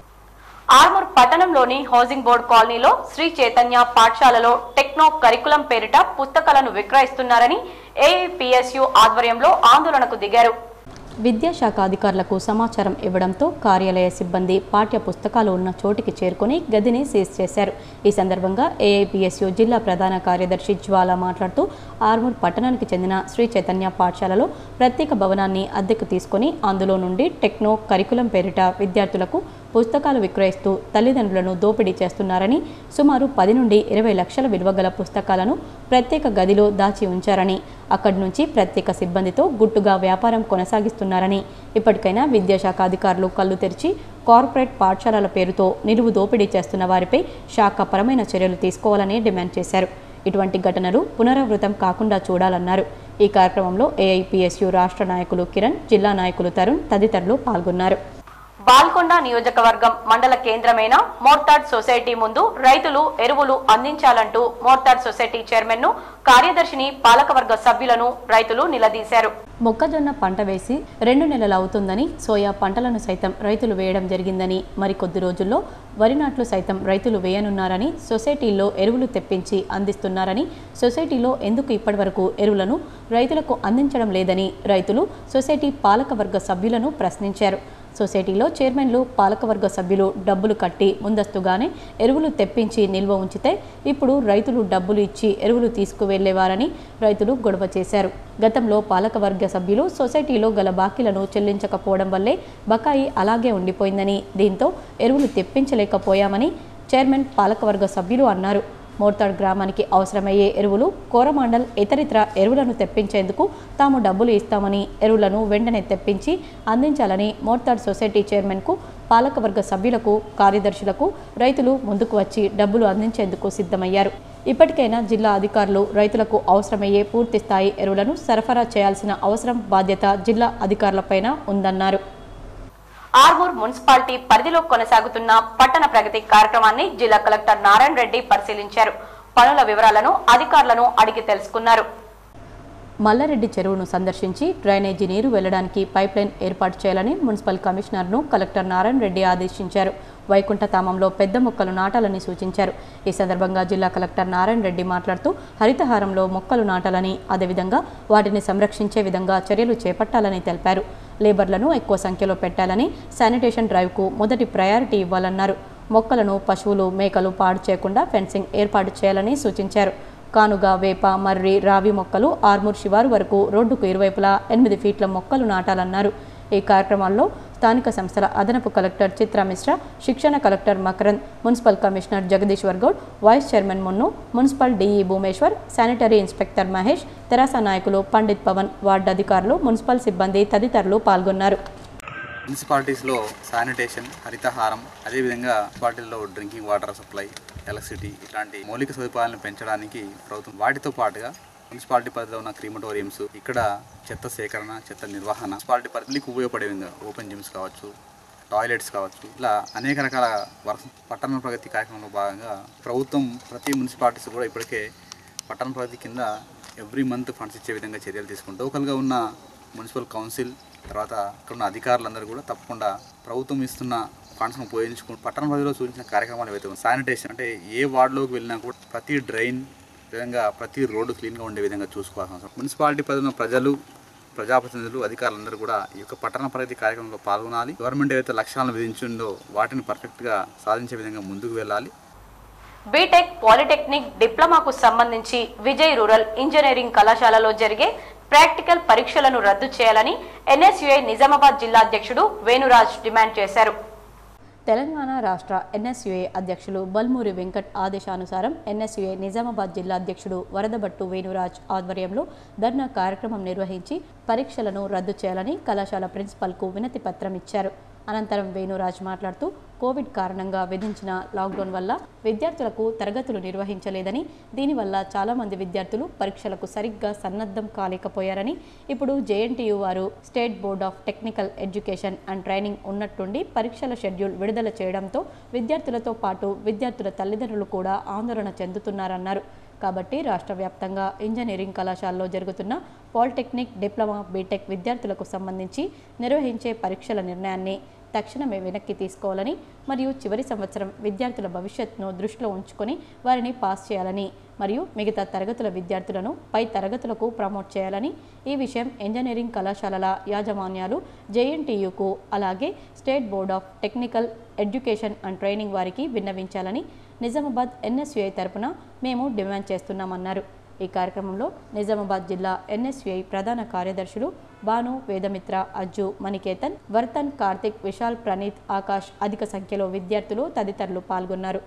ఆర్మూర్ పట్టణంలోని హౌసింగ్ బోర్డు కాలనీలో శ్రీ చైతన్య పాఠశాలలో టెక్నో కరికులం పేరిట పుస్తకాలను విక్రయిస్తున్నారని ఏఐపిఎస్యు ఆధ్వర్యంలో ఆందోళనకు దిగారు విద్యాశాఖ అధికారులకు సమాచారం ఇవ్వడంతో కార్యాలయ సిబ్బంది పాఠ్య పుస్తకాలు ఉన్న చోటికి చేరుకొని గదిని సీజ్ చేశారు ఈ సందర్భంగా ఏఐపిఎస్యు జిల్లా ప్రధాన కార్యదర్శి జ్వాల మాట్లాడుతూ ఆర్మూర్ పట్టణానికి చెందిన శ్రీ చైతన్య పాఠశాలలో ప్రత్యేక భవనాన్ని అద్దెకు తీసుకొని అందులో నుండి టెక్నో కరికులం పేరిట విద్యార్థులకు పుస్తకాలు విక్రయిస్తూ తల్లిదండ్రులను దోపిడీ చేస్తున్నారని సుమారు పది నుండి ఇరవై లక్షల విలువ గల పుస్తకాలను ప్రత్యేక గదిలో దాచి ఉంచారని అక్కడి నుంచి ప్రత్యేక సిబ్బందితో గుట్టుగా వ్యాపారం కొనసాగిస్తున్నారని ఇప్పటికైనా విద్యాశాఖ అధికారులు కళ్ళు తెరిచి కార్పొరేట్ పాఠశాలల పేరుతో నిలువు దోపిడీ చేస్తున్న వారిపై శాఖపరమైన చర్యలు తీసుకోవాలని డిమాండ్ చేశారు ఇటువంటి ఘటనలు పునరావృతం కాకుండా చూడాలన్నారు ఈ కార్యక్రమంలో ఏఐపిఎస్యు రాష్ట్ర నాయకులు కిరణ్ జిల్లా నాయకులు తరుణ్ తదితరులు పాల్గొన్నారు బాల్కొండ నియోజకవర్గం మండల కేంద్రమైన మోర్తాడ్ సొసైటీ ముందు రైతులు ఎరువులు అందించాలంటూ మోర్తాడ్ సొసైటీ చైర్మన్ ను కార్యదర్శిని పాలకవర్గ సభ్యులను రైతులు నిలదీశారు మొక్కజొన్న పంట వేసి రెండు నెలలు అవుతుందని సోయా పంటలను సైతం రైతులు వేయడం జరిగిందని మరికొద్ది రోజుల్లో వరి నాట్లు సైతం రైతులు వేయనున్నారని సొసైటీల్లో ఎరువులు తెప్పించి అందిస్తున్నారని సొసైటీలో ఎందుకు ఇప్పటివరకు ఎరువులను రైతులకు అందించడం లేదని రైతులు సొసైటీ పాలకవర్గ సభ్యులను ప్రశ్నించారు సొసైటీలో చైర్మన్లు పాలకవర్గ సభ్యులు డబ్బులు కట్టి ముందస్తుగానే ఎరువులు తెప్పించి నిల్వ ఉంచితే ఇప్పుడు రైతులు డబ్బులు ఇచ్చి ఎరువులు తీసుకువెళ్లేవారని రైతులు గొడవ చేశారు గతంలో పాలకవర్గ సభ్యులు సొసైటీలో గల బాకీలను చెల్లించకపోవడం వల్లే బకాయి అలాగే ఉండిపోయిందని దీంతో ఎరువులు తెప్పించలేకపోయామని చైర్మన్ పాలకవర్గ సభ్యులు అన్నారు మోర్తాడ్ గ్రామానికి అవసరమయ్యే ఎరువులు కోరమాండల్ ఇతరితర ఎరువులను తెప్పించేందుకు తాము డబ్బులు ఇస్తామని ఎరువులను వెంటనే తెప్పించి అందించాలని మోర్తాడ్ సొసైటీ చైర్మన్కు పాలకవర్గ సభ్యులకు కార్యదర్శులకు రైతులు ముందుకు వచ్చి డబ్బులు అందించేందుకు సిద్ధమయ్యారు ఇప్పటికైనా జిల్లా అధికారులు రైతులకు అవసరమయ్యే పూర్తి స్థాయి ఎరువులను సరఫరా చేయాల్సిన అవసరం బాధ్యత జిల్లా అధికారులపైన ఉందన్నారు ఆర్మూర్ మున్సిపాలిటీ పరిధిలో కొనసాగుతున్న పట్టణ ప్రగతి కార్యక్రమాన్ని జిల్లా కలెక్టర్ నారాయణ రెడ్డి పరిశీలించారు పనుల వివరాలను అధికారులను అడిగి తెలుసుకున్నారు మల్లారెడ్డి చెరువును సందర్శించి డ్రైనేజీ నీరు వెళ్లడానికి పైప్లైన్ ఏర్పాటు చేయాలని మున్సిపల్ కమిషనర్ను కలెక్టర్ నారాయణ రెడ్డి ఆదేశించారు వైకుంఠధామంలో పెద్ద మొక్కలు నాటాలని సూచించారు ఈ సందర్భంగా జిల్లా కలెక్టర్ నారాయణ రెడ్డి మాట్లాడుతూ హరితహారంలో మొక్కలు నాటాలని అదేవిధంగా వాటిని సంరక్షించే విధంగా చర్యలు చేపట్టాలని తెలిపారు లేబర్లను ఎక్కువ సంఖ్యలో పెట్టాలని శానిటేషన్ డ్రైవ్కు మొదటి ప్రయారిటీ ఇవ్వాలన్నారు మొక్కలను పశువులు మేకలు పాడు చేయకుండా ఫెన్సింగ్ ఏర్పాటు చేయాలని సూచించారు కానుగ వేప మర్రి రావి మొక్కలు ఆర్మూర్ శివారు వరకు రోడ్డుకు ఇరువైపులా ఎనిమిది ఫీట్ల మొక్కలు నాటాలన్నారు ఈ కార్యక్రమాల్లో స్థానిక సంస్థల అదనపు కలెక్టర్ చిత్రా మిశ్రా శిక్షణ collector Makarand municipal commissioner Jagadishwar Goud vice chairman Munnu municipal DE Bhumeshwar sanitary inspector Mahesh తెరాస నాయకులు పండిత్ పవన్ వార్డు అధికారులు మున్సిపల్ సిబ్బంది తదితరులు పాల్గొన్నారు మున్సిపాలిటీస్లో శానిటేషన్ హరితహారం అదేవిధంగా మున్సిపాలిటీల్లో డ్రింకింగ్ వాటర్ సప్లై ఎలక్ట్రిసిటీ ఇట్లాంటి మౌలిక సదుపాయాలను పెంచడానికి ప్రభుత్వం వాటితో పాటుగా మున్సిపాలిటీ పరిధిలో ఉన్న క్రీమటోరియంస్ ఇక్కడ చెత్త సేకరణ చెత్త నిర్వహణ మున్సిపాలిటీ పరిధికి ఉపయోగపడే విధంగా ఓపెన్ జిమ్స్ కావచ్చు టాయిలెట్స్ కావచ్చు ఇలా అనేక రకాల వర్క్ పట్టణ ప్రగతి కార్యక్రమంలో భాగంగా ప్రభుత్వం ప్రతి మున్సిపాలిటీస్ కూడా ఇప్పటికే పట్టణ ప్రగతి కింద ఎవ్రీ మంత్ ఫండ్స్ ఇచ్చే విధంగా చర్యలు తీసుకుంటూ లోకల్గా ఉన్న మున్సిపల్ కౌన్సిల్ తర్వాత ఇక్కడ ఉన్న అధికారులందరూ కూడా తప్పకుండా ప్రభుత్వం ఇస్తున్న ఫండ్స్ను ఉపయోగించుకుని పట్టణ పరిధిలో సూచించిన కార్యక్రమాలు ఏవైతే ఉన్నాయి శానిటేషన్ అంటే ఏ వార్డులోకి వెళ్ళినా కూడా ప్రతి డ్రైన్ విధంగా ప్రతి రోడ్డు క్లీన్గా ఉండే విధంగా చూసుకోవాల్సిన అవసరం మున్సిపాలిటీ పరిధిలో ప్రజలు ప్రజాప్రతినిధులు అధికారులందరూ కూడా ఈ యొక్క పట్టణ ప్రగతి కార్యక్రమంలో పాల్గొనాలి గవర్నమెంట్ ఏవైతే లక్ష్యాలను విధించిందో వాటిని పర్ఫెక్ట్గా సాధించే విధంగా ముందుకు వెళ్ళాలి బీటెక్ పాలిటెక్నిక్ డిప్లొమాకు సంబంధించి విజయ్ రూరల్ ఇంజనీరింగ్ కళాశాలలో జరిగే ప్రాక్టికల్ పరీక్షలను రద్దు చేయాలని ఎన్ఎస్యుఐ నిజామాబాద్ జిల్లా అధ్యక్షుడు వేణురాజ్ డిమాండ్ చేశారు తెలంగాణ రాష్ట్ర ఎన్ఎస్యుఏ అధ్యక్షులు బల్మూరి వెంకట్ ఆదేశానుసారం ఎన్ఎస్యుఏ నిజామాబాద్ జిల్లా అధ్యక్షుడు వరదభట్టు వేణురాజ్ ఆధ్వర్యంలో ధర్నా కార్యక్రమం నిర్వహించి పరీక్షలను రద్దు చేయాలని కళాశాల ప్రిన్సిపల్కు వినతి పత్రం ఇచ్చారు అనంతరం వేణురాజ్ మాట్లాడుతూ కోవిడ్ కారణంగా విధించిన లాక్డౌన్ వల్ల విద్యార్థులకు తరగతులు నిర్వహించలేదని దీనివల్ల చాలామంది విద్యార్థులు పరీక్షలకు సరిగ్గా సన్నద్ధం కాలేకపోయారని ఇప్పుడు జేఎన్టీయు వారు state board of technical education and training ఉన్నట్టుండి పరీక్షల షెడ్యూల్ విడుదల చేయడంతో విద్యార్థులతో పాటు విద్యార్థుల తల్లిదండ్రులు కూడా ఆందోళన చెందుతున్నారన్నారు కాబట్టి రాష్ట్ర వ్యాప్తంగా ఇంజనీరింగ్ కళాశాలలో జరుగుతున్న పాలిటెక్నిక్ డిప్లొమా బీటెక్ విద్యార్థులకు సంబంధించి నిర్వహించే పరీక్షల నిర్ణయాన్ని తక్షణమే వెనక్కి తీసుకోవాలని మరియు చివరి సంవత్సరం విద్యార్థుల భవిష్యత్తును దృష్టిలో ఉంచుకొని వారిని పాస్ చేయాలని మరియు మిగతా తరగతుల విద్యార్థులను పై తరగతులకు ప్రమోట్ చేయాలని ఈ విషయం ఇంజనీరింగ్ కళాశాలల యాజమాన్యాలు జేఎన్టీయుకు అలాగే state board of technical education and training వారికి విన్నవించాలని నిజామాబాద్ ఎన్ఎస్యుఐ తరపున మేము డిమాండ్ చేస్తున్నామన్నారు ఈ కార్యక్రమంలో నిజామాబాద్ జిల్లా ఎన్ఎస్యుఐ ప్రధాన కార్యదర్శులు భాను వేదమిత్ర అజ్జు మణికేతన్ వర్తన్ కార్తిక్ విశాల్ ప్రణీత్ ఆకాష్ అధిక సంఖ్యలో విద్యార్థులు తదితరులు పాల్గొన్నారు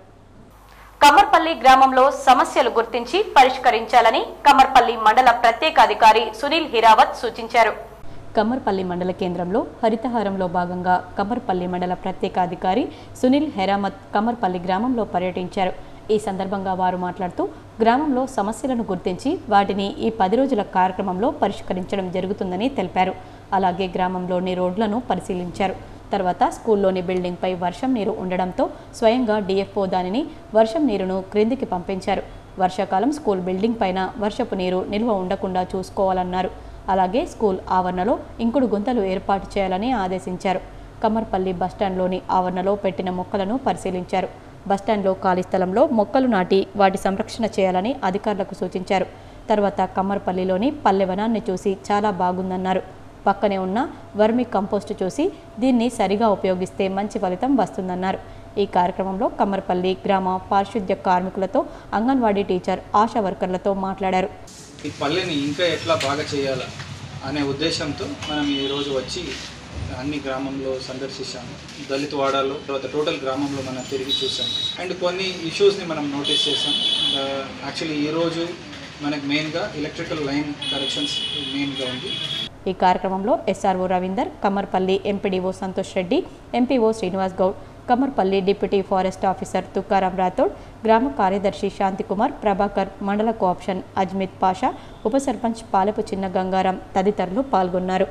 కమర్పల్లి గ్రామంలో సమస్యలు గుర్తించి పరిష్కరించాలని కమర్పల్లి మండల ప్రత్యేక అధికారి సునీల్ హిరావత్ సూచించారు కమ్మర్పల్లి మండల కేంద్రంలో హరితహారంలో భాగంగా కమ్మర్పల్లి మండల ప్రత్యేక అధికారి సునీల్ హెరామత్ కమ్మర్పల్లి గ్రామంలో పర్యటించారు ఈ సందర్భంగా వారు మాట్లాడుతూ గ్రామంలో సమస్యలను గుర్తించి వాటిని ఈ పది రోజుల కార్యక్రమంలో పరిష్కరించడం జరుగుతుందని తెలిపారు అలాగే గ్రామంలోని రోడ్లను పరిశీలించారు తర్వాత స్కూల్లోని బిల్డింగ్పై వర్షం నీరు ఉండడంతో స్వయంగా డిఎఫ్ఓ దానిని వర్షం నీరును క్రిందికి పంపించారు వర్షాకాలం స్కూల్ బిల్డింగ్ పైన వర్షపు నీరు నిల్వ ఉండకుండా చూసుకోవాలన్నారు అలాగే స్కూల్ ఆవరణలో ఇంకుడు గుంతలు ఏర్పాటు చేయాలని ఆదేశించారు కమర్పల్లి బస్టాండ్లోని ఆవరణలో పెట్టిన మొక్కలను పరిశీలించారు బస్టాండ్లో ఖాళీ స్థలంలో మొక్కలు నాటి వాటి సంరక్షణ చేయాలని అధికారులకు సూచించారు తర్వాత కమ్మర్పల్లిలోని పల్లె వనాన్ని చూసి చాలా బాగుందన్నారు పక్కనే ఉన్న వర్మి కంపోస్ట్ చూసి దీన్ని సరిగా ఉపయోగిస్తే మంచి ఫలితం వస్తుందన్నారు ఈ కార్యక్రమంలో కమ్మర్పల్లి గ్రామ పారిశుద్ధ్య కార్మికులతో అంగన్వాడీ టీచర్ ఆశా వర్కర్లతో మాట్లాడారు ఈ పల్లెని ఇంకా ఎట్లా బాగా చేయాలా అనే ఉద్దేశంతో మనం ఈరోజు వచ్చి అన్ని గ్రామంలో సందర్శించాము దళిత వాడాలో తర్వాత టోటల్ గ్రామంలో మనం తిరిగి చూసాం అండ్ కొన్ని ఇష్యూస్ని మనం నోటీస్ చేసాం యాక్చువల్లీ ఈరోజు మనకు మెయిన్గా ఎలక్ట్రికల్ లైన్ కరెక్షన్స్ మెయిన్గా ఉంది ఈ కార్యక్రమంలో SRO Ravinder Kammarpalli MPDO Santosh Reddy MPO Srinivas Goud Kammarpalli deputy forest officer Tukaram Rathod గ్రామ కార్యదర్శి శాంతికుమార్ ప్రభాకర్ మండల కోఆప్షన్ అజ్మిత్ పాషా ఉప సర్పంచ్ పాలపు చిన్న గంగారాం తదితరులు పాల్గొన్నారు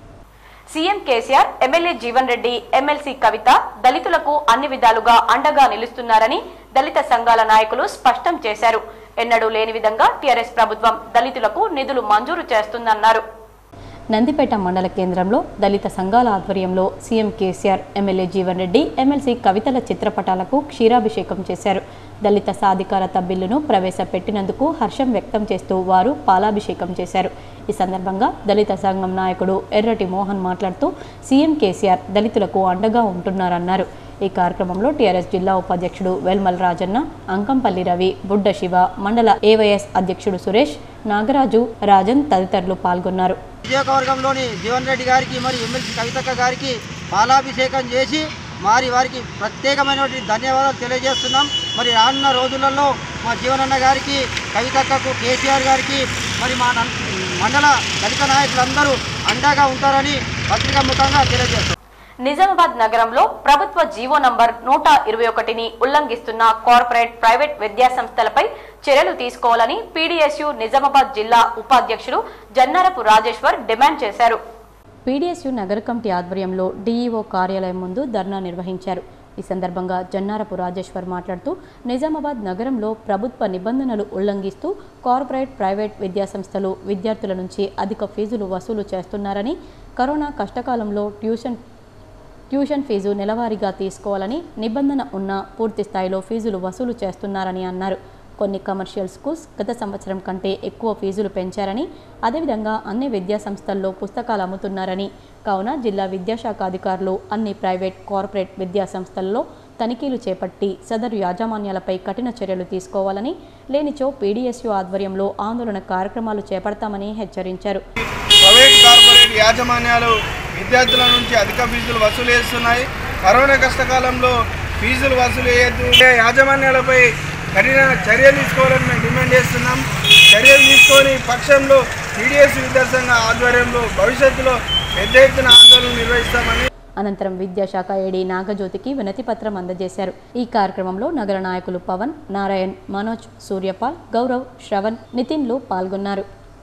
CM KCR MLA Jeevan Reddy MLC Kavitha దళితులకు అన్ని విధాలుగా అండగా నిలుస్తున్నారని దళిత సంఘాల నాయకులు స్పష్టం చేశారు ఎన్నడూ లేని విధంగా టీఆర్ఎస్ ప్రభుత్వం దళితులకు నిధులు మంజూరు చేస్తుందన్నారు నందిపేట మండల కేంద్రంలో దళిత సంఘాల ఆధ్వర్యంలో CM KCR MLA Jeevan Reddy MLC కవితల చిత్రపటాలకు క్షీరాభిషేకం చేశారు దళిత సాధికారత బిల్లును ప్రవేశపెట్టినందుకు హర్షం వ్యక్తం చేస్తూ వారు పాలాభిషేకం చేశారు ఈ సందర్భంగా దళిత సంఘం నాయకుడు ఎర్రటి మోహన్ మాట్లాడుతూ సీఎం కేసీఆర్ దళితులకు అండగా ఉంటున్నారన్నారు ఈ కార్యక్రమంలో టీఆర్ఎస్ జిల్లా ఉపాధ్యక్షుడు వెల్మల్ రాజన్న అంకంపల్లి రవి బుడ్డ శివ మండల ఏవైఎస్ అధ్యక్షుడు సురేష్ నాగరాజు రాజన్ తదితరులు పాల్గొన్నారు నియోజకవర్గంలోని జీవన్ రెడ్డి గారికి మరి ఎమ్మెల్సీ కవితక్క గారికి పాలాభిషేకం చేసి మరి వారికి ప్రత్యేకమైనటువంటి ధన్యవాదాలు తెలియజేస్తున్నాం మరి రానున్న రోజులలో మా జీవనన్న గారికి కవితక్కకు కేసీఆర్ గారికి మరి మా నన్- మండల దళిత నాయకులందరూ అండగా ఉంటారని పత్రికా ముఖంగా తెలియజేస్తున్నాం నిజామాబాద్ నగరంలో ప్రభుత్వ జీవో నంబర్ నూట ఇరవై ఒకటిని ఉల్లంఘిస్తున్న కార్పొరేట్ ప్రైవేట్ విద్యాసంస్థలపై చర్యలు తీసుకోవాలని పీడీఎస్యు నిజామాబాద్ జిల్లా ఉపాధ్యక్షుడు జన్నారపు రాజేశ్వర్ డిమాండ్ చేశారు పీడీఎస్యు నగర కమిటీ ఆధ్వర్యంలో డీఈఓ కార్యాలయం ముందు ధర్నా నిర్వహించారు ఈ సందర్భంగా జన్నారపు రాజేశ్వర్ మాట్లాడుతూ నిజామాబాద్ నగరంలో ప్రభుత్వ నిబంధనలు ఉల్లంఘిస్తూ కార్పొరేట్ ప్రైవేట్ విద్యాసంస్థలు విద్యార్థుల నుంచి అధిక ఫీజులు వసూలు చేస్తున్నారని కరోనా కష్టకాలంలో ట్యూషన్ ట్యూషన్ ఫీజు నెలవారీగా తీసుకోవాలని నిబంధన ఉన్న పూర్తి స్థాయిలో ఫీజులు వసూలు చేస్తున్నారని అన్నారు కొన్ని కమర్షియల్ స్కూల్స్ గత సంవత్సరం కంటే ఎక్కువ ఫీజులు పెంచారని అదేవిధంగా అన్ని విద్యా సంస్థల్లో పుస్తకాలు అమ్ముతున్నారని కావున జిల్లా విద్యాశాఖ అధికారులు అన్ని ప్రైవేట్ కార్పొరేట్ విద్యా సంస్థల్లో తనిఖీలు చేపట్టి సదరు యాజమాన్యాలపై కఠిన చర్యలు తీసుకోవాలని లేనిచో పీడీఎస్యు ఆధ్వర్యంలో ఆందోళన కార్యక్రమాలు చేపడతామని హెచ్చరించారు ప్రైవేట్ కార్పొరేట్ యాజమాన్యాలు విద్యార్థుల నుంచి అధిక ఫీజులు వసూలు చేస్తున్నాయి కరోనా కష్టకాలంలో ఫీజులు వసూలు చేయొద్దు ఏ యాజమాన్యాలపై కఠిన చర్యలు తీసుకోవాలని మేము డిమాండ్ చేస్తున్నాం చర్యలు తీసుకొని పక్షంలో టీడీఎస్ విద్యాసంఘ ఆధ్వర్యంలో భవిష్యత్తులో పెద్ద ఎత్తున ఆందోళన నిర్వహిస్తామని అనంతరం విద్యాశాఖ ఏడీ నాగజ్యోతికి వినతి పత్రం అందజేశారు ఈ కార్యక్రమంలో నగర నాయకులు పవన్ నారాయణ్ మనోజ్ సూర్యపాల్ గౌరవ్ శ్రవణ్ నితిన్లు పాల్గొన్నారు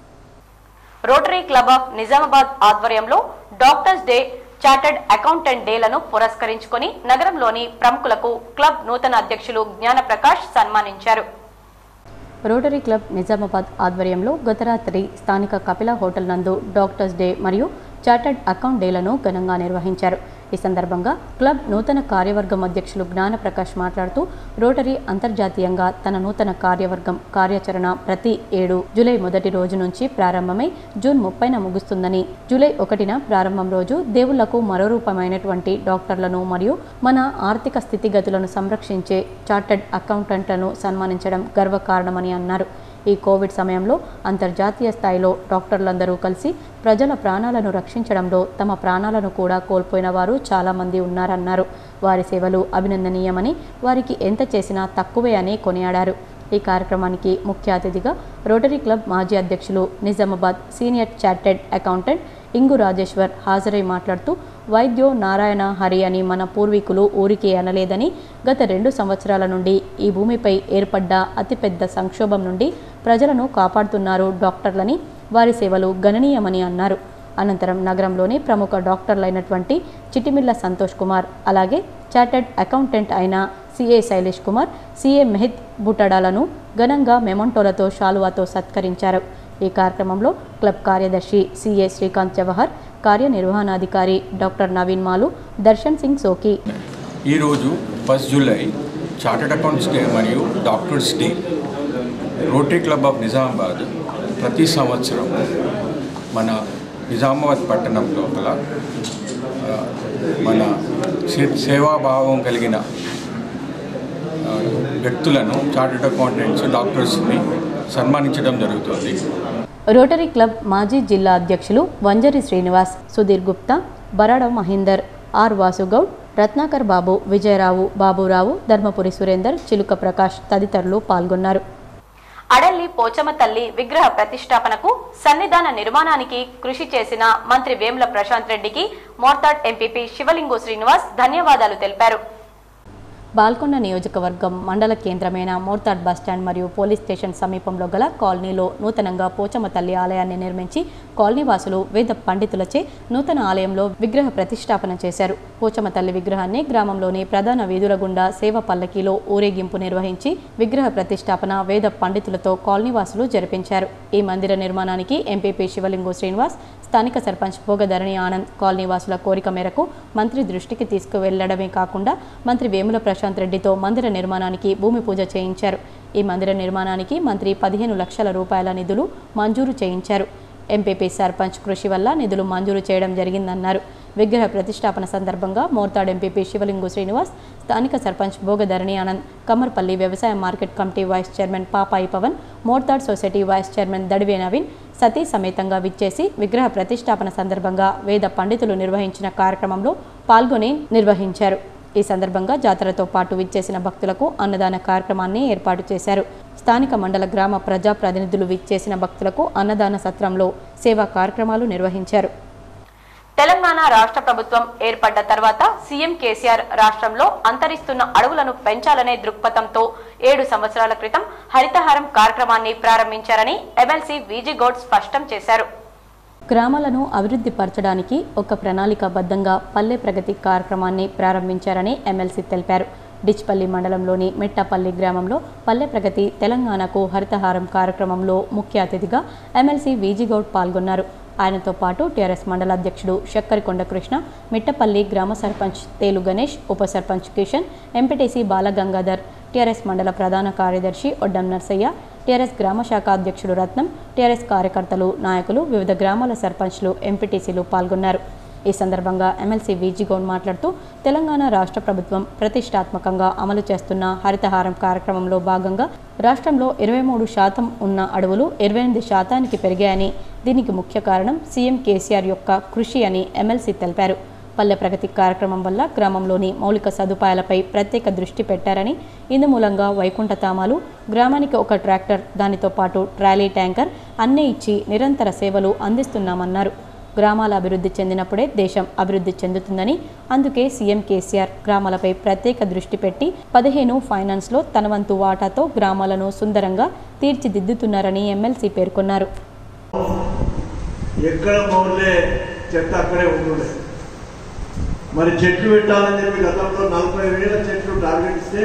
రోటరీ క్లబ్ ఆఫ్ నిజామాబాద్ ఆధ్వర్యంలో డాక్టర్స్ డే చార్టర్డ్ అకౌంటెంట్ డేలను పురస్కరించుకొని నగరంలోని ప్రముఖులకు క్లబ్ నూతన అధ్యక్షులు జ్ఞానప్రకాష్ సన్మానించారు రోటరీ క్లబ్ నిజామాబాద్ ఆధ్వర్యంలో గత రాత్రి స్థానిక కపిల హోటల్ నందు డాక్టర్స్ డే మరియు చార్టర్డ్ అకౌంట్ డేలను ఘనంగా నిర్వహించారు ఈ సందర్భంగా క్లబ్ నూతన కార్యవర్గం అధ్యక్షులు జ్ఞానప్రకాష్ మాట్లాడుతూ రోటరీ అంతర్జాతీయంగా తన నూతన కార్యవర్గం కార్యాచరణ ప్రతి ఏడు జూలై మొదటి రోజు నుంచి ప్రారంభమై జూన్ ముప్పైన ముగుస్తుందని జూలై ఒకటిన ప్రారంభం రోజు దేవుళ్లకు మరో రూపమైనటువంటి డాక్టర్లను మరియు మన ఆర్థిక స్థితిగతులను సంరక్షించే చార్టర్డ్ అకౌంటెంట్లను సన్మానించడం గర్వకారణమని అన్నారు ఈ కోవిడ్ సమయంలో అంతర్జాతీయ స్థాయిలో డాక్టర్లందరూ కలిసి ప్రజల ప్రాణాలను రక్షించడంలో తమ ప్రాణాలను కూడా కోల్పోయిన వారు చాలామంది ఉన్నారన్నారు వారి సేవలు అభినందనీయమని వారికి ఎంత చేసినా తక్కువే అని కొనియాడారు ఈ కార్యక్రమానికి ముఖ్య అతిథిగా రోటరీ క్లబ్ మాజీ అధ్యక్షులు నిజామాబాద్ సీనియర్ చార్టెడ్ అకౌంటెంట్ ఇంగు రాజేశ్వర్ హాజరై మాట్లాడుతూ వైద్యో నారాయణ హరి అని మన పూర్వీకులు ఊరికే అనలేదని గత రెండు సంవత్సరాల నుండి ఈ భూమిపై ఏర్పడ్డ అతిపెద్ద సంక్షోభం నుండి ప్రజలను కాపాడుతున్నారు డాక్టర్లని వారి సేవలు గణనీయమని అన్నారు అనంతరం నగరంలోని ప్రముఖ డాక్టర్లైనటువంటి చిటిమిల్ల సంతోష్ కుమార్ అలాగే చార్టెడ్ అకౌంటెంట్ అయిన సిఏ శైలేష్ కుమార్ సిఏ మెహిత్ బుట్టడాలను ఘనంగా మెమంటోలతో శాలువాతో సత్కరించారు ఈ కార్యక్రమంలో క్లబ్ కార్యదర్శి సిఏ శ్రీకాంత్ జవహర్ కార్యనిర్వహణాధికారి డాక్టర్ నవీన్ మాలు దర్శన్ సింగ్ సోకి ఈరోజు first July chartered accounts day మరియు doctors day Rotary club of Nizamabad ప్రతి సంవత్సరం మన నిజామాబాద్ పట్టణం లోపల ఆ, మన సే- సేవాభావం కలిగిన ఆ, వ్యక్తులను చార్టెడ్ అకౌంటెంట్స్ డాక్టర్స్ని సన్మానించడం జరుగుతుంది రోటరీ క్లబ్ మాజీ జిల్లా అధ్యక్షులు వంజరి శ్రీనివాస్ సుధీర్ గుప్తా బరాడ మహేందర్ ఆర్ వాసుగౌడ్ రత్నాకర్ బాబు విజయరావు బాబురావు ధర్మపురి సురేందర్ చిలుక ప్రకాష్ తదితరులు పాల్గొన్నారు అడల్లి పోచమ్మ తల్లి విగ్రహ ప్రతిష్టాపనకు సన్నిధాన నిర్మాణానికి కృషి చేసిన మంత్రి వేముల ప్రశాంత్ రెడ్డికి మోర్తాడ్ ఎంపీపీ శివలింగు శ్రీనివాస్ ధన్యవాదాలు తెలిపారు బాల్కొండ నియోజకవర్గం మండల కేంద్రమైన మోర్తాడ్ బస్టాండ్ మరియు పోలీస్ స్టేషన్ సమీపంలో గల కాలనీలో నూతనంగా పోచమ్మ తల్లి ఆలయాన్ని నిర్మించి కాలనీ వాసులు వేద పండితులచే నూతన ఆలయంలో విగ్రహ ప్రతిష్టాపన చేశారు పోచమ్మ తల్లి విగ్రహాన్ని గ్రామంలోని ప్రధాన వీధుల గుండా సేవ పల్లకీలో ఊరేగింపు నిర్వహించి విగ్రహ ప్రతిష్టాపన వేద పండితులతో కాలనీ వాసులు జరిపించారు ఈ మందిర నిర్మాణానికి ఎంపీపీ శివలింగు శ్రీనివాస్ స్థానిక సర్పంచ్ భోగధరణి ఆనంద్ కాలనీ వాసుల కోరిక మేరకు మంత్రి దృష్టికి తీసుకువెళ్లడమే కాకుండా మంత్రి వేముల ప్రశాంత్ రెడ్డితో మందిర నిర్మాణానికి భూమి పూజ చేయించారు ఈ మందిర నిర్మాణానికి మంత్రి పదిహేను లక్షల రూపాయల నిధులు మంజూరు చేయించారు ఎంపీపీ సర్పంచ్ కృషి వల్ల నిధులు మంజూరు చేయడం జరిగిందన్నారు విగ్రహ ప్రతిష్టాపన సందర్భంగా మోర్తాడ్ ఎంపీపీ శివలింగు శ్రీనివాస్ స్థానిక సర్పంచ్ భోగధరణి ఆనంద్ కమ్మర్పల్లి వ్యవసాయ market committee vice chairman Papayi Pavan Mortad society vice chairman Dadive Naveen సతీ సమేతంగా విచ్చేసి విగ్రహ ప్రతిష్టాపన సందర్భంగా వేద పండితులు నిర్వహించిన కార్యక్రమంలో పాల్గొని నిర్వహించారు ఈ సందర్భంగా జాతరతో పాటు విచ్చేసిన భక్తులకు అన్నదాన కార్యక్రమాన్ని ఏర్పాటు చేశారు స్థానిక మండల గ్రామ ప్రజా ప్రతినిధులు విచ్చేసిన భక్తులకు అన్నదాన సత్రంలో సేవా కార్యక్రమాలు నిర్వహించారు తెలంగాణ రాష్ట్ర ప్రభుత్వం ఏర్పడ్డ తర్వాత సీఎం కేసీఆర్ రాష్ట్రంలో అంతరిస్తున్న అడవులను పెంచాలనే దృక్పథంతో ఏడు సంవత్సరాల క్రితం హరితహారం కార్యక్రమాన్ని ప్రారంభించారని ఎమ్మెల్సీ వీజీ గౌడ్ స్పష్టం చేశారు గ్రామాలను అభివృద్ధి పరచడానికి ఒక ప్రణాళికాబద్ధంగా పల్లె ప్రగతి కార్యక్రమాన్ని ప్రారంభించారని ఎమ్మెల్సీ తెలిపారు డిచ్పల్లి మండలంలోని మెట్టపల్లి గ్రామంలో పల్లె ప్రగతి తెలంగాణకు హరితహారం కార్యక్రమంలో ముఖ్య అతిథిగా ఎమ్మెల్సీ వీజిగౌడ్ పాల్గొన్నారు ఆయనతో పాటు టీఆర్ఎస్ మండల అధ్యక్షుడు శక్కరికొండ కృష్ణ మిట్టపల్లి గ్రామ సర్పంచ్ తేలు గణేష్ ఉప సర్పంచ్ కిషన్ ఎంపీటీసీ బాలగంగాధర్ టీఆర్ఎస్ మండల ప్రధాన కార్యదర్శి ఒడ్డం నర్సయ్య టీఆర్ఎస్ గ్రామ శాఖ అధ్యక్షుడు రత్నం టీఆర్ఎస్ కార్యకర్తలు నాయకులు వివిధ గ్రామాల సర్పంచ్లు ఎంపీటీసీలు పాల్గొన్నారు ఈ సందర్భంగా ఎమ్మెల్సీ వీజిగౌడ్ మాట్లాడుతూ తెలంగాణ రాష్ట్ర ప్రభుత్వం ప్రతిష్టాత్మకంగా అమలు చేస్తున్న హరితహారం కార్యక్రమంలో భాగంగా రాష్ట్రంలో ఇరవై మూడు శాతం ఉన్న అడవులు ఇరవై ఎనిమిది శాతానికి పెరిగాయని దీనికి ముఖ్య కారణం సీఎం కేసీఆర్ యొక్క కృషి అని ఎమ్మెల్సీ తెలిపారు పల్లె ప్రగతి కార్యక్రమం వల్ల గ్రామంలోని మౌలిక సదుపాయాలపై ప్రత్యేక దృష్టి పెట్టారని ఇందు మూలంగా వైకుంఠ తామాలు గ్రామానికి ఒక ట్రాక్టర్ దానితో పాటు ట్రాలీ ట్యాంకర్ అన్నీ ఇచ్చి నిరంతర సేవలు అందిస్తున్నామన్నారు గ్రామాల అభివృద్ధి చెందినప్పుడే దేశం అభివృద్ధి చెందుతుందని అందుకే సీఎం కేసీఆర్ గ్రామాలపై ప్రత్యేక దృష్టి పెట్టి పదిహేను ఫైనాన్స్లో తన వంతు వాటాతో గ్రామాలను సుందరంగా తీర్చిదిద్దుతున్నారని ఎమ్మెల్సీ పేర్కొన్నారు ఎక్కడ పౌరులే చెత్త అక్కడే ఉంటుండే మరి చెట్లు పెట్టాలని చెప్పి గతంలో నలభై వేల చెట్లు టార్గెట్ ఇస్తే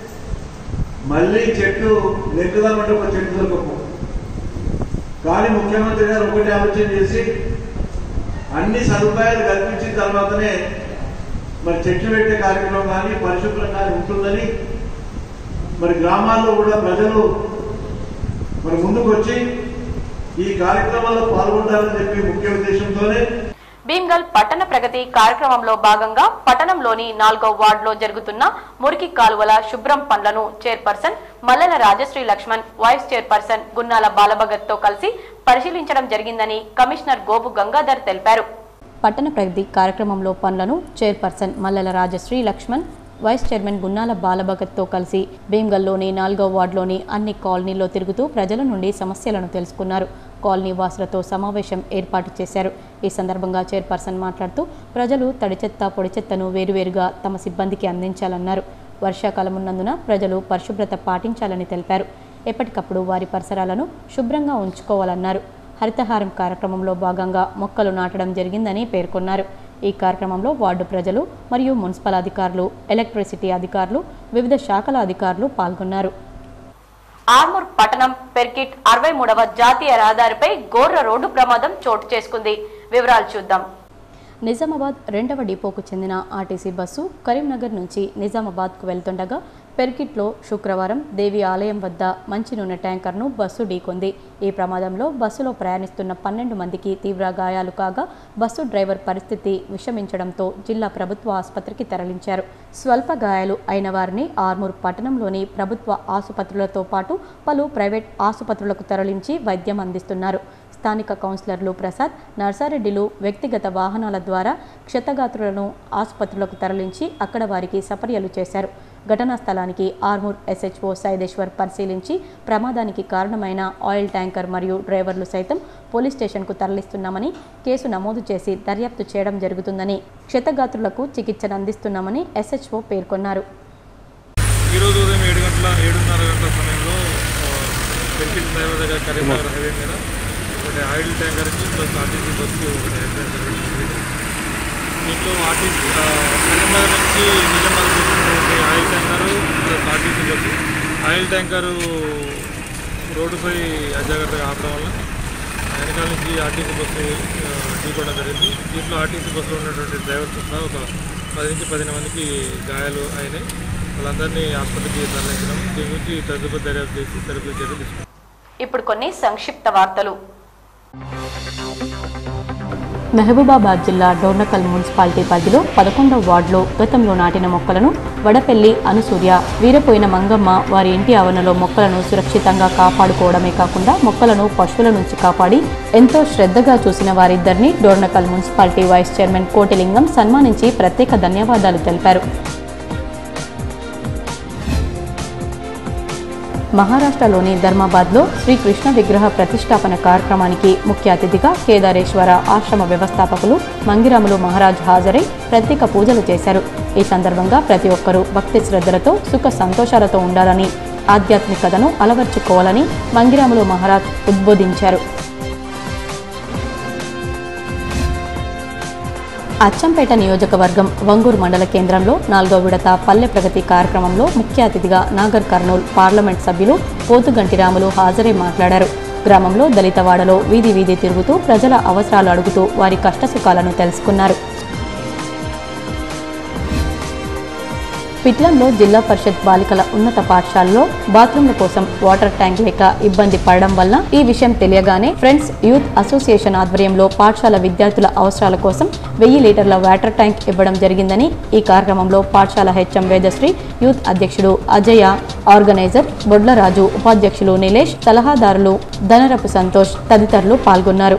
మళ్ళీ చెట్లు లెక్కదామంటే ఒక చెట్టు దొరకపో కానీ ముఖ్యమంత్రి గారు ఒకటి ఆలోచన చేసి అన్ని సదుపాయాలు కల్పించిన తర్వాతనే మరి చెట్లు పెట్టే కార్యక్రమం కానీ పరిశుభ్రం కానీ ఉంటుందని మరి గ్రామాల్లో కూడా ప్రజలు మరి ముందుకు వచ్చి ఈ కార్యక్రమంలో పాల్గొంటారని చెప్పి ముఖ్య ఉద్దేశంతోనే భీమ్గల్ పట్టణ ప్రగతి కార్యక్రమంలో భాగంగా పట్టణంలోని నాలుగో వార్డులో జరుగుతున్న మురికి కాలువల శుభ్రం పనులను chairperson Mallela Rajashri Laxman vice chairperson Gunnala Balabhagat తో కలిసి పరిశీలించడం జరిగిందని కమిషనర్ గోపు గంగాధర్ తెలిపారు పట్టణ ప్రగతి కార్యక్రమంలో పనులను chairperson Mallela Rajashri Laxman vice chairman Gunnala బాలభగత్తో కలిసి భీమ్గల్లోని నాలుగో వార్డులోని అన్ని కాలనీల్లో తిరుగుతూ ప్రజల నుండి సమస్యలను తెలుసుకున్నారు కాలనీ వాసులతో సమావేశం ఏర్పాటు చేశారు ఈ సందర్భంగా చైర్పర్సన్ మాట్లాడుతూ ప్రజలు తడి చెత్త పొడి చెత్తను వేరువేరుగా తమ సిబ్బందికి అందించాలన్నారు వర్షాకాలం ఉన్నందున ప్రజలు పరిశుభ్రత పాటించాలని తెలిపారు ఎప్పటికప్పుడు వారి పరిసరాలను శుభ్రంగా ఉంచుకోవాలన్నారు హరితహారం కార్యక్రమంలో భాగంగా మొక్కలు నాటడం జరిగిందని పేర్కొన్నారు ఈ కార్యక్రమంలో వార్డు ప్రజలు మరియు మున్సిపల్ అధికారులు ఎలక్ట్రిసిటీ అధికారులు వివిధ శాఖల అధికారులు పాల్గొన్నారు ఆర్మూర్ పట్టణం పెర్కిట్ అరవై మూడవ జాతీయ రహదారిపై ఘోర రోడ్డు ప్రమాదం చోటు చేసుకుంది వివరాలు చూద్దాం నిజామాబాద్ రెండవ డిపోకు చెందిన ఆర్టీసీ బస్సు కరీంనగర్ నుంచి నిజామాబాద్కు వెళ్తుండగా పెర్కిట్లో శుక్రవారం దేవి ఆలయం వద్ద మంచి నూనె ట్యాంకర్ను బస్సు ఢీకొంది ఈ ప్రమాదంలో బస్సులో ప్రయాణిస్తున్న పన్నెండు మందికి తీవ్ర గాయాలు కాగా బస్సు డ్రైవర్ పరిస్థితి విషమించడంతో జిల్లా ప్రభుత్వ ఆసుపత్రికి తరలించారు స్వల్ప గాయాలు అయిన వారిని ఆర్మూర్ పట్టణంలోని ప్రభుత్వ ఆసుపత్రులతో పాటు పలు ప్రైవేట్ ఆసుపత్రులకు తరలించి వైద్యం అందిస్తున్నారు స్థానిక కౌన్సిలర్లు ప్రసాద్ నర్సారెడ్డిలు వ్యక్తిగత వాహనాల ద్వారా క్షతగాత్రులను ఆసుపత్రులకు తరలించి అక్కడ వారికి సపర్యలు చేశారు ఘటనా స్థలానికి ఆర్మూర్ ఎస్హెచ్ఓ సైదేశ్వర్ పరిశీలించి ప్రమాదానికి కారణమైన ఆయిల్ ట్యాంకర్ మరియు డ్రైవర్లు సైతం పోలీస్ స్టేషన్కు తరలిస్తున్నామని కేసు నమోదు చేసి దర్యాప్తు చేయడం జరుగుతుందని క్షతగాత్రులకు చికిత్సను అందిస్తున్నామని ఎస్హెచ్ఓ పేర్కొన్నారు ఈరోజు ఉదయం ఏడు గంటల ఏడున్నర గంటల సమయంలో వెహికల్ డ్రైవర్ దగ్గర కరీంనగర్ హైవే మీద ఒకటి ఆయిల్ ట్యాంకర్కి ప్లస్ ఆర్టీసీ బస్సు ఒకటి యాక్సిడెంట్ జరిగింది దీంట్లో ఆర్టీసీ కరీంనగర్ నుంచి నిజామాబాద్ పోతున్నటువంటి oil tanker plus RTC bus oil tanker రోడ్డుపై అజాగ్రత్తగా ఆపడం వల్ల వెనకాల నుంచి ఆర్టీసీ బస్సు ఆ, ఢీకొనడం జరిగింది దీంట్లో ఆర్టీసీ బస్సులో ఉన్నటువంటి డ్రైవర్స్ సహా ఒక పది నుంచి పదిహేను మందికి గాయాలు అయినాయి వాళ్ళందరినీ ఆసుపత్రికి తరలించడం దీని గురించి తదుపరి దర్యాప్తు చేసి తదుపరి చర్యలు తీసుకుంటాం ఇప్పుడు కొన్ని సంక్షిప్త వార్తలు మహబూబాబాద్ జిల్లా డోర్నకల్ మున్సిపాలిటీ పరిధిలో పదకొండవ వార్డులో గతంలో నాటిన మొక్కలను వడపెల్లి అనుసూర్య వీరపోయిన మంగమ్మ వారి ఇంటి ఆవరణలో మొక్కలను సురక్షితంగా కాపాడుకోవడమే కాకుండా మొక్కలను పశువుల నుంచి కాపాడి ఎంతో శ్రద్ధగా చూసిన వారిద్దరిని Dornakal municipality vice chairman Kotilingam సన్మానించి ప్రత్యేక ధన్యవాదాలు తెలిపారు మహారాష్ట్రలోని ధర్మాబాద్లో శ్రీకృష్ణ విగ్రహ ప్రతిష్టాపన కార్యక్రమానికి ముఖ్య అతిథిగా కేదారేశ్వర ఆశ్రమ వ్యవస్థాపకులు మంగిరాములు మహారాజ్ హాజరై ప్రత్యేక పూజలు చేశారు ఈ సందర్భంగా ప్రతి ఒక్కరూ భక్తి శ్రద్ధలతో సుఖ సంతోషాలతో ఉండాలని ఆధ్యాత్మికతను అలవర్చుకోవాలని మంగిరాములు మహారాజ్ ఉద్బోధించారు అచ్చంపేట నియోజకవర్గం వంగూరు మండల కేంద్రంలో నాలుగో విడత పల్లె ప్రగతి కార్యక్రమంలో ముఖ్య అతిథిగా నాగర్ కర్నూల్ పార్లమెంట్ సభ్యులు పోతుగంటి రాములు హాజరై మాట్లాడారు గ్రామంలో దళితవాడలో వీధి వీధి తిరుగుతూ ప్రజల అవసరాలు అడుగుతూ వారి కష్టసుఖాలను తెలుసుకున్నారు పిట్లంలో జిల్లా పరిషత్ బాలికల ఉన్నత పాఠశాలలో బాత్రూంల కోసం వాటర్ ట్యాంక్ లేక ఇబ్బంది పడడం వల్ల ఈ విషయం తెలియగానే ఫ్రెండ్స్ యూత్ అసోసియేషన్ ఆధ్వర్యంలో పాఠశాల విద్యార్థుల అవసరాల కోసం వెయ్యి లీటర్ల వాటర్ ట్యాంక్ ఇవ్వడం జరిగిందని ఈ కార్యక్రమంలో పాఠశాల హెచ్ఎం వేదశ్రీ యూత్ అధ్యక్షుడు అజయ ఆర్గనైజర్ బొడ్లరాజు ఉపాధ్యక్షులు నిలేష్ సలహాదారులు ధనరపు సంతోష్ తదితరులు పాల్గొన్నారు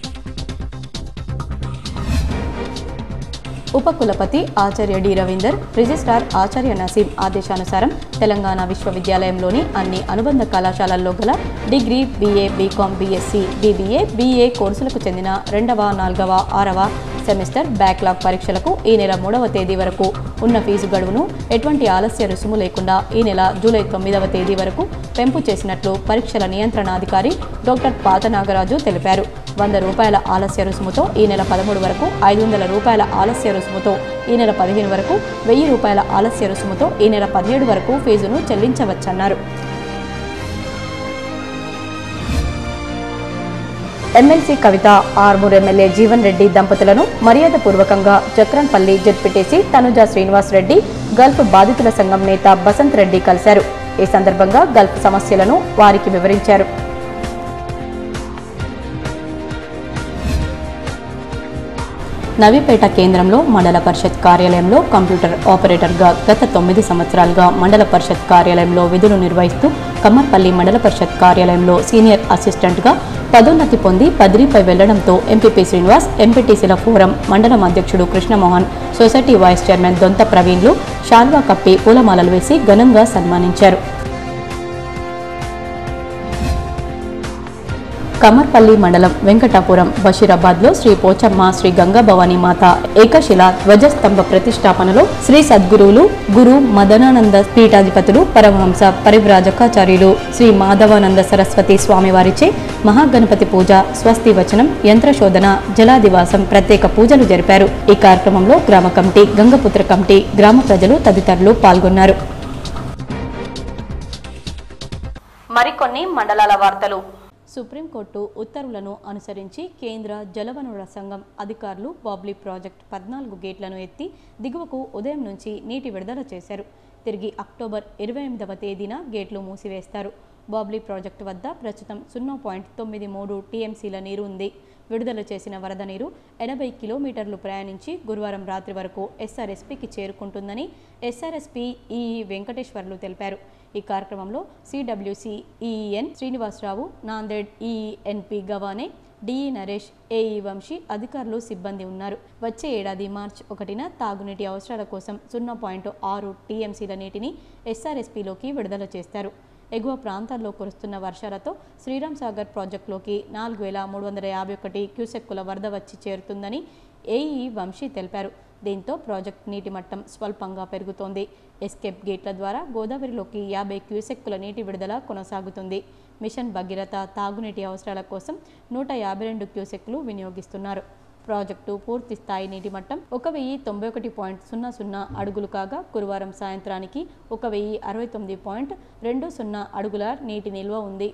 ఉపకులపతి ఆచార్య డి రవీందర్ రిజిస్ట్రార్ ఆచార్య నసీం ఆదేశానుసారం తెలంగాణ విశ్వవిద్యాలయంలోని అన్ని అనుబంధ కళాశాలల్లో గల degree BA BCom BSc BBA BA కోర్సులకు చెందిన రెండవ నాలుగవ ఆరవ సెమిస్టర్ బ్యాక్లాగ్ పరీక్షలకు ఈ నెల మూడవ తేదీ వరకు ఉన్న ఫీజు గడువును ఎటువంటి ఆలస్య రుసుము లేకుండా ఈ నెల జూలై తొమ్మిదవ తేదీ వరకు పెంపు చేసినట్లు పరీక్షల నియంత్రణాధికారి డాక్టర్ పాత నాగరాజు తెలిపారు వంద రూపాయల ఆలస్య రుసుముతో ఈ నెల పదమూడు వరకు ఐదు వందల రూపాయల ఆలస్య రుసుముతో ఈ నెల పదిహేను వరకు వెయ్యి రూపాయల ఆలస్య రుసుముతో ఈ నెల పదిహేడు వరకు ఫీజును చెల్లించవచ్చన్నారు ఎమ్మెల్సీ కవిత ఆర్మూర్ ఎమ్మెల్యే జీవన్ రెడ్డి దంపతులను మర్యాదపూర్వకంగా చక్రంపల్లి జడ్పీటీసీ తనుజ శ్రీనివాస్ రెడ్డి గల్ఫ్ బాధితుల సంఘం నేత బసంత్ రెడ్డి కలిశారు ఈ సందర్భంగా గల్ఫ్ సమస్యలను వారికి వివరించారు నవీపేట కేంద్రంలో మండల పరిషత్ కార్యాలయంలో కంప్యూటర్ ఆపరేటర్గా గత తొమ్మిది సంవత్సరాలుగా మండల పరిషత్ కార్యాలయంలో విధులు నిర్వహిస్తూ కమ్మర్పల్లి మండల పరిషత్ కార్యాలయంలో సీనియర్ అసిస్టెంట్గా పదోన్నతి పొంది పదిరిపై వెళ్లడంతో ఎంపీపీ శ్రీనివాస్ ఎంపీటీసీల ఫోరం మండలం అధ్యక్షుడు Krishnamohan society vice chairman Donta ప్రవీణ్లు షాల్వా కప్పి పూలమాలలు వేసి ఘనంగా సన్మానించారు కమర్పల్లి మండలం వెంకటాపురం బషీరాబాద్లో శ్రీ పోచమ్మ శ్రీ గంగా భవానీ మాత ఏకశిల ధ్వజస్తంభ ప్రతిష్టాపనలో శ్రీ సద్గురువులు గురు మదనానంద పీఠాధిపతులు పరమహంస పరివ్రాజకాచార్యులు శ్రీ మాధవానంద సరస్వతి స్వామివారిచే మహాగణపతి పూజ స్వస్తి వచనం యంత్రశోధన జలాదివాసం ప్రత్యేక పూజలు జరిపారు ఈ కార్యక్రమంలో గ్రామ కమిటీ గంగపుత్ర కమిటీ గ్రామ ప్రజలు తదితరులు పాల్గొన్నారు మరికొన్ని మండలాల వార్తలు సుప్రీంకోర్టు ఉత్తర్వులను అనుసరించి కేంద్ర జలవనరుల సంఘం అధికారులు బాబ్లీ ప్రాజెక్ట్ పద్నాలుగు గేట్లను ఎత్తి దిగువకు ఉదయం నుంచి నీటి విడుదల చేశారు తిరిగి అక్టోబర్ ఇరవై ఎనిమిదవ తేదీన గేట్లు మూసివేస్తారు బాబ్లీ ప్రాజెక్టు వద్ద ప్రస్తుతం సున్నా పాయింట్ తొమ్మిది మూడు టీఎంసీల నీరు ఉంది విడుదల చేసిన వరద నీరు ఎనభై కిలోమీటర్లు ప్రయాణించి గురువారం రాత్రి వరకు ఎస్ఆర్ఎస్పీకి చేరుకుంటుందని ఎస్ఆర్ఎస్పీ ఈఈ వెంకటేశ్వర్లు తెలిపారు ఈ కార్యక్రమంలో CWC EE N Srinivasarao Nanded ENP Gavane DE Naresh AE Vamshi అధికారులు సిబ్బంది ఉన్నారు వచ్చే ఏడాది మార్చ్ ఒకటిన తాగునీటి అవసరాల కోసం సున్నా పాయింట్ ఆరు టీఎంసీల నీటిని ఎస్ఆర్ఎస్పీలోకి విడుదల చేస్తారు ఎగువ ప్రాంతాల్లో కురుస్తున్న వర్షాలతో శ్రీరామ్ సాగర్ ప్రాజెక్టులోకి నాలుగు వేల మూడు వందల యాభై ఒకటి క్యూసెక్కుల వరద వచ్చి చేరుతుందని ఏఈ వంశీ తెలిపారు దీంతో ప్రాజెక్ట్ నీటి మట్టం స్వల్పంగా పెరుగుతోంది ఎస్కేప్ గేట్ల ద్వారా గోదావరిలోకి యాభై క్యూసెక్కుల నీటి విడుదల కొనసాగుతుంది మిషన్ భగీరథ తాగునీటి అవసరాల కోసం నూట యాభై రెండు క్యూసెక్లు వినియోగిస్తున్నారు ప్రాజెక్టు పూర్తి స్థాయి నీటి మట్టం ఒక వెయ్యి తొంభై ఒకటి పాయింట్ సున్నా సున్నా అడుగులు కాగా గురువారం సాయంత్రానికి ఒక వెయ్యి అరవై తొమ్మిది పాయింట్ రెండు సున్నా అడుగుల నీటి నిల్వ ఉంది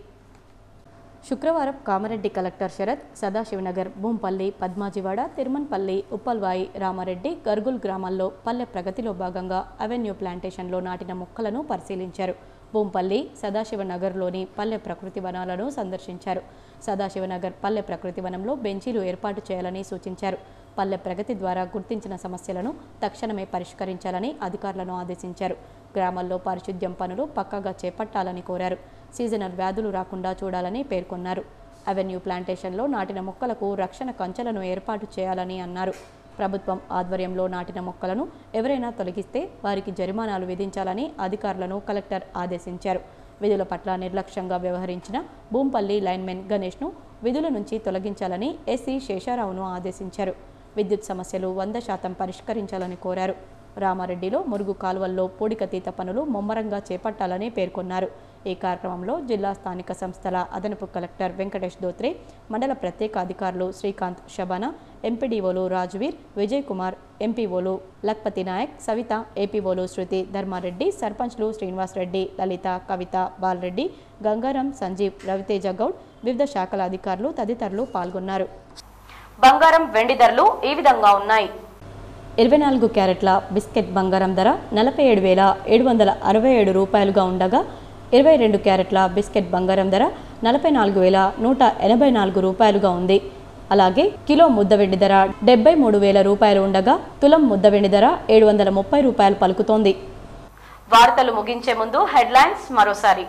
శుక్రవారం కామారెడ్డి కలెక్టర్ శరత్ సదాశివనగర్ భూంపల్లి పద్మాజివాడ తిరుమన్పల్లి ఉప్పల్వాయి రామారెడ్డి గర్గుల్ గ్రామాల్లో పల్లె ప్రగతిలో భాగంగా అవెన్యూ ప్లాంటేషన్లో నాటిన మొక్కలను పరిశీలించారు భూంపల్లి సదాశివనగర్లోని పల్లె ప్రకృతి వనాలను సందర్శించారు సదాశివనగర్ పల్లె ప్రకృతి వనంలో బెంచీలు ఏర్పాటు చేయాలని సూచించారు పల్లె ప్రగతి ద్వారా గుర్తించిన సమస్యలను తక్షణమే పరిష్కరించాలని అధికారులను ఆదేశించారు గ్రామాల్లో పారిశుద్ధ్యం పనులు పక్కాగా చేపట్టాలని కోరారు సీజనల్ వ్యాధులు రాకుండా చూడాలని పేర్కొన్నారు అవెన్యూ ప్లాంటేషన్లో నాటిన మొక్కలకు రక్షణ కంచెలను ఏర్పాటు చేయాలని అన్నారు ప్రభుత్వం ఆధ్వర్యంలో నాటిన మొక్కలను ఎవరైనా తొలగిస్తే వారికి జరిమానాలు విధించాలని అధికారులను కలెక్టర్ ఆదేశించారు విధుల పట్ల నిర్లక్ష్యంగా వ్యవహరించిన భూంపల్లి లైన్మెన్ గణేష్ను విధుల నుంచి తొలగించాలని ఎస్సీ శేషారావును ఆదేశించారు విద్యుత్ సమస్యలు వంద శాతం పరిష్కరించాలని కోరారు రామారెడ్డిలో మురుగు కాలువల్లో పూడికతీత పనులు ముమ్మరంగా చేపట్టాలని పేర్కొన్నారు ఈ కార్యక్రమంలో జిల్లా స్థానిక సంస్థల అదనపు కలెక్టర్ వెంకటేష్ దోత్రే మండల ప్రత్యేక అధికారులు శ్రీకాంత్ శబానా ఎంపీడీఓలు రాజువీర్ విజయ్ కుమార్ ఎంపీఓలు లక్పతి నాయక్ సవిత ఏపీఓలు శృతి ధర్మారెడ్డి సర్పంచ్లు శ్రీనివాస్ రెడ్డి లలిత కవిత బాలరెడ్డి గంగారం సంజీవ్ రవితేజ గౌడ్ వివిధ శాఖల అధికారులు తదితరులు పాల్గొన్నారు బంగారం వెండి ధరలు ఈ విధంగా ఉన్నాయి ఇరవై నాలుగు క్యారెట్ల బిస్కెట్ బంగారం ధర నలభై ఏడు వేల ఏడు వందల అరవై ఏడు రూపాయలుగా ఉండగా ఇరవై రెండు క్యారెట్ల బిస్కెట్ బంగారం ధర నలభై నాలుగు వేల నూట ఎనభై నాలుగు రూపాయలుగా ఉంది అలాగే కిలో ముద్ద వెండి ధర డెబ్బై మూడు వేల రూపాయలు ఉండగా తులం ముద్ద వెండి ధర ఏడు వందల ముప్పై రూపాయలు పలుకుతోంది వార్తలు ముగించే ముందు హెడ్లైన్స్ మరోసారి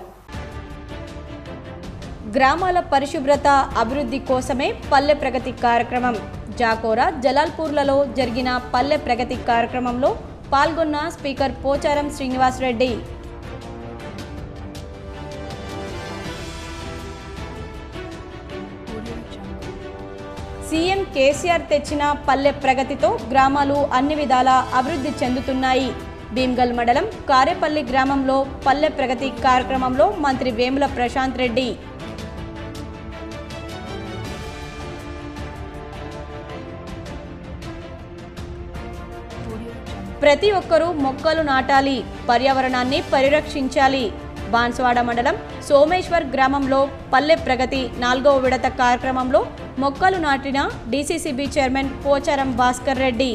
గ్రామాల పరిశుభ్రత అభివృద్ధి కోసమే పల్లె ప్రగతి కార్యక్రమం జాకోరా జలాల్పూర్లలో జరిగిన పల్లె ప్రగతి కార్యక్రమంలో పాల్గొన్న speaker Pocharam Srinivasa Reddy CM KCR తెచ్చిన పల్లె ప్రగతితో గ్రామాలు అన్ని విధాల అభివృద్ధి చెందుతున్నాయి భీమ్గల్ మండలం కారేపల్లి గ్రామంలో పల్లె ప్రగతి కార్యక్రమంలో మంత్రి వేముల ప్రశాంత్ రెడ్డి ప్రతి ఒక్కరూ మొక్కలు నాటాలి పర్యావరణాన్ని పరిరక్షించాలి బాన్స్వాడ మండలం సోమేశ్వర్ గ్రామంలో పల్లె ప్రగతి నాలుగవ విడత కార్యక్రమంలో మొక్కలు నాటిన డీసీసీబీ చైర్మన్ పోచారం భాస్కర్ రెడ్డి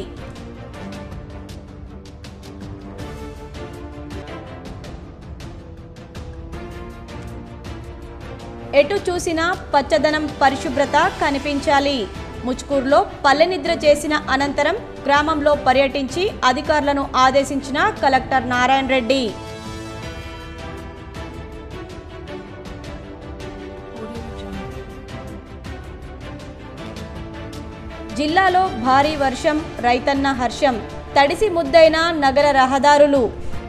ఎటు చూసినా పచ్చదనం పరిశుభ్రత కనిపించాలి ముచ్కూరులో పల్లె నిద్ర చేసిన అనంతరం గ్రామంలో పర్యటించి అధికారులను ఆదేశించిన కలెక్టర్ నారాయణ రెడ్డి జిల్లాలో భారీ వర్షం రైతన్న హర్షం తడిసి ముద్దైన నగర రహదారులు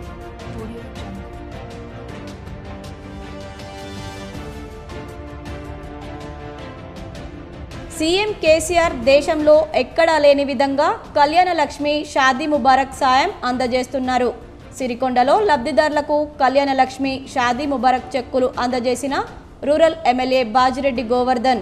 సీఎం కేసీఆర్ దేశంలో ఎక్కడా లేని విధంగా కళ్యాణ లక్ష్మి షాదీ ముబారక్ సాయం అందజేస్తున్నారు సిరికొండలో లబ్ధిదారులకు కళ్యాణ లక్ష్మి షాదీ ముబారక్ చెక్కులు అందజేసిన rural MLA Bajireddy Govardhan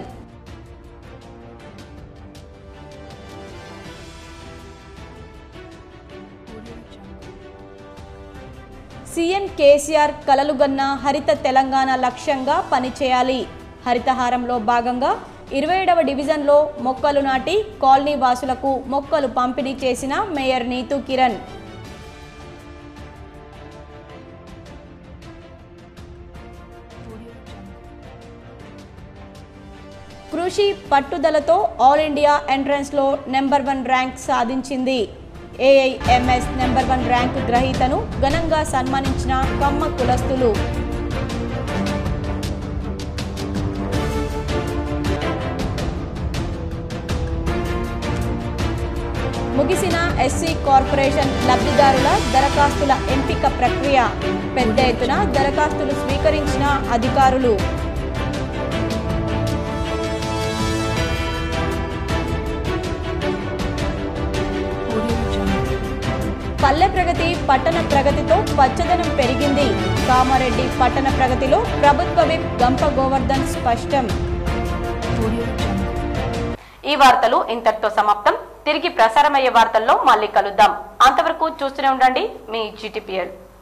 CM KCR కలలుగన్న హరిత తెలంగాణ లక్ష్యంగా పనిచేయాలి హరితహారంలో భాగంగా ఇరవై ఏడవ డివిజన్లో మొక్కలు నాటి కాలనీ వాసులకు మొక్కలు పంపిణీ చేసిన మేయర్ నీతూ కిరణ్ కృషి పట్టుదలతో ఆల్ ఇండియా ఎంట్రన్స్లో నెంబర్ వన్ ర్యాంక్ సాధించింది ఏఐఎంఎస్ నెంబర్ వన్ ర్యాంకు గ్రహీతను ఘనంగా సన్మానించిన కమ్మ కులస్తులు ముగిసిన ఎస్సీ కార్పొరేషన్ లబ్ధిదారుల దరఖాస్తుల ఎంపిక ప్రక్రియ పెద్ద ఎత్తున దరఖాస్తులు స్వీకరించిన అధికారులు పల్లె ప్రగతి పట్టణ ప్రగతితో పచ్చదనం పెరిగింది కామారెడ్డి పట్టణ ప్రగతిలో ప్రభుత్వ విప్ గంప గోవర్ధన్ స్పష్టం ఈ వార్తలు ఇంతటితో సమాప్తం తిరిగి ప్రసారమయ్యే వార్తల్లో మళ్ళీ కలుద్దాం అంతవరకు చూస్తూనే ఉండండి మీ జీటీపీఎల్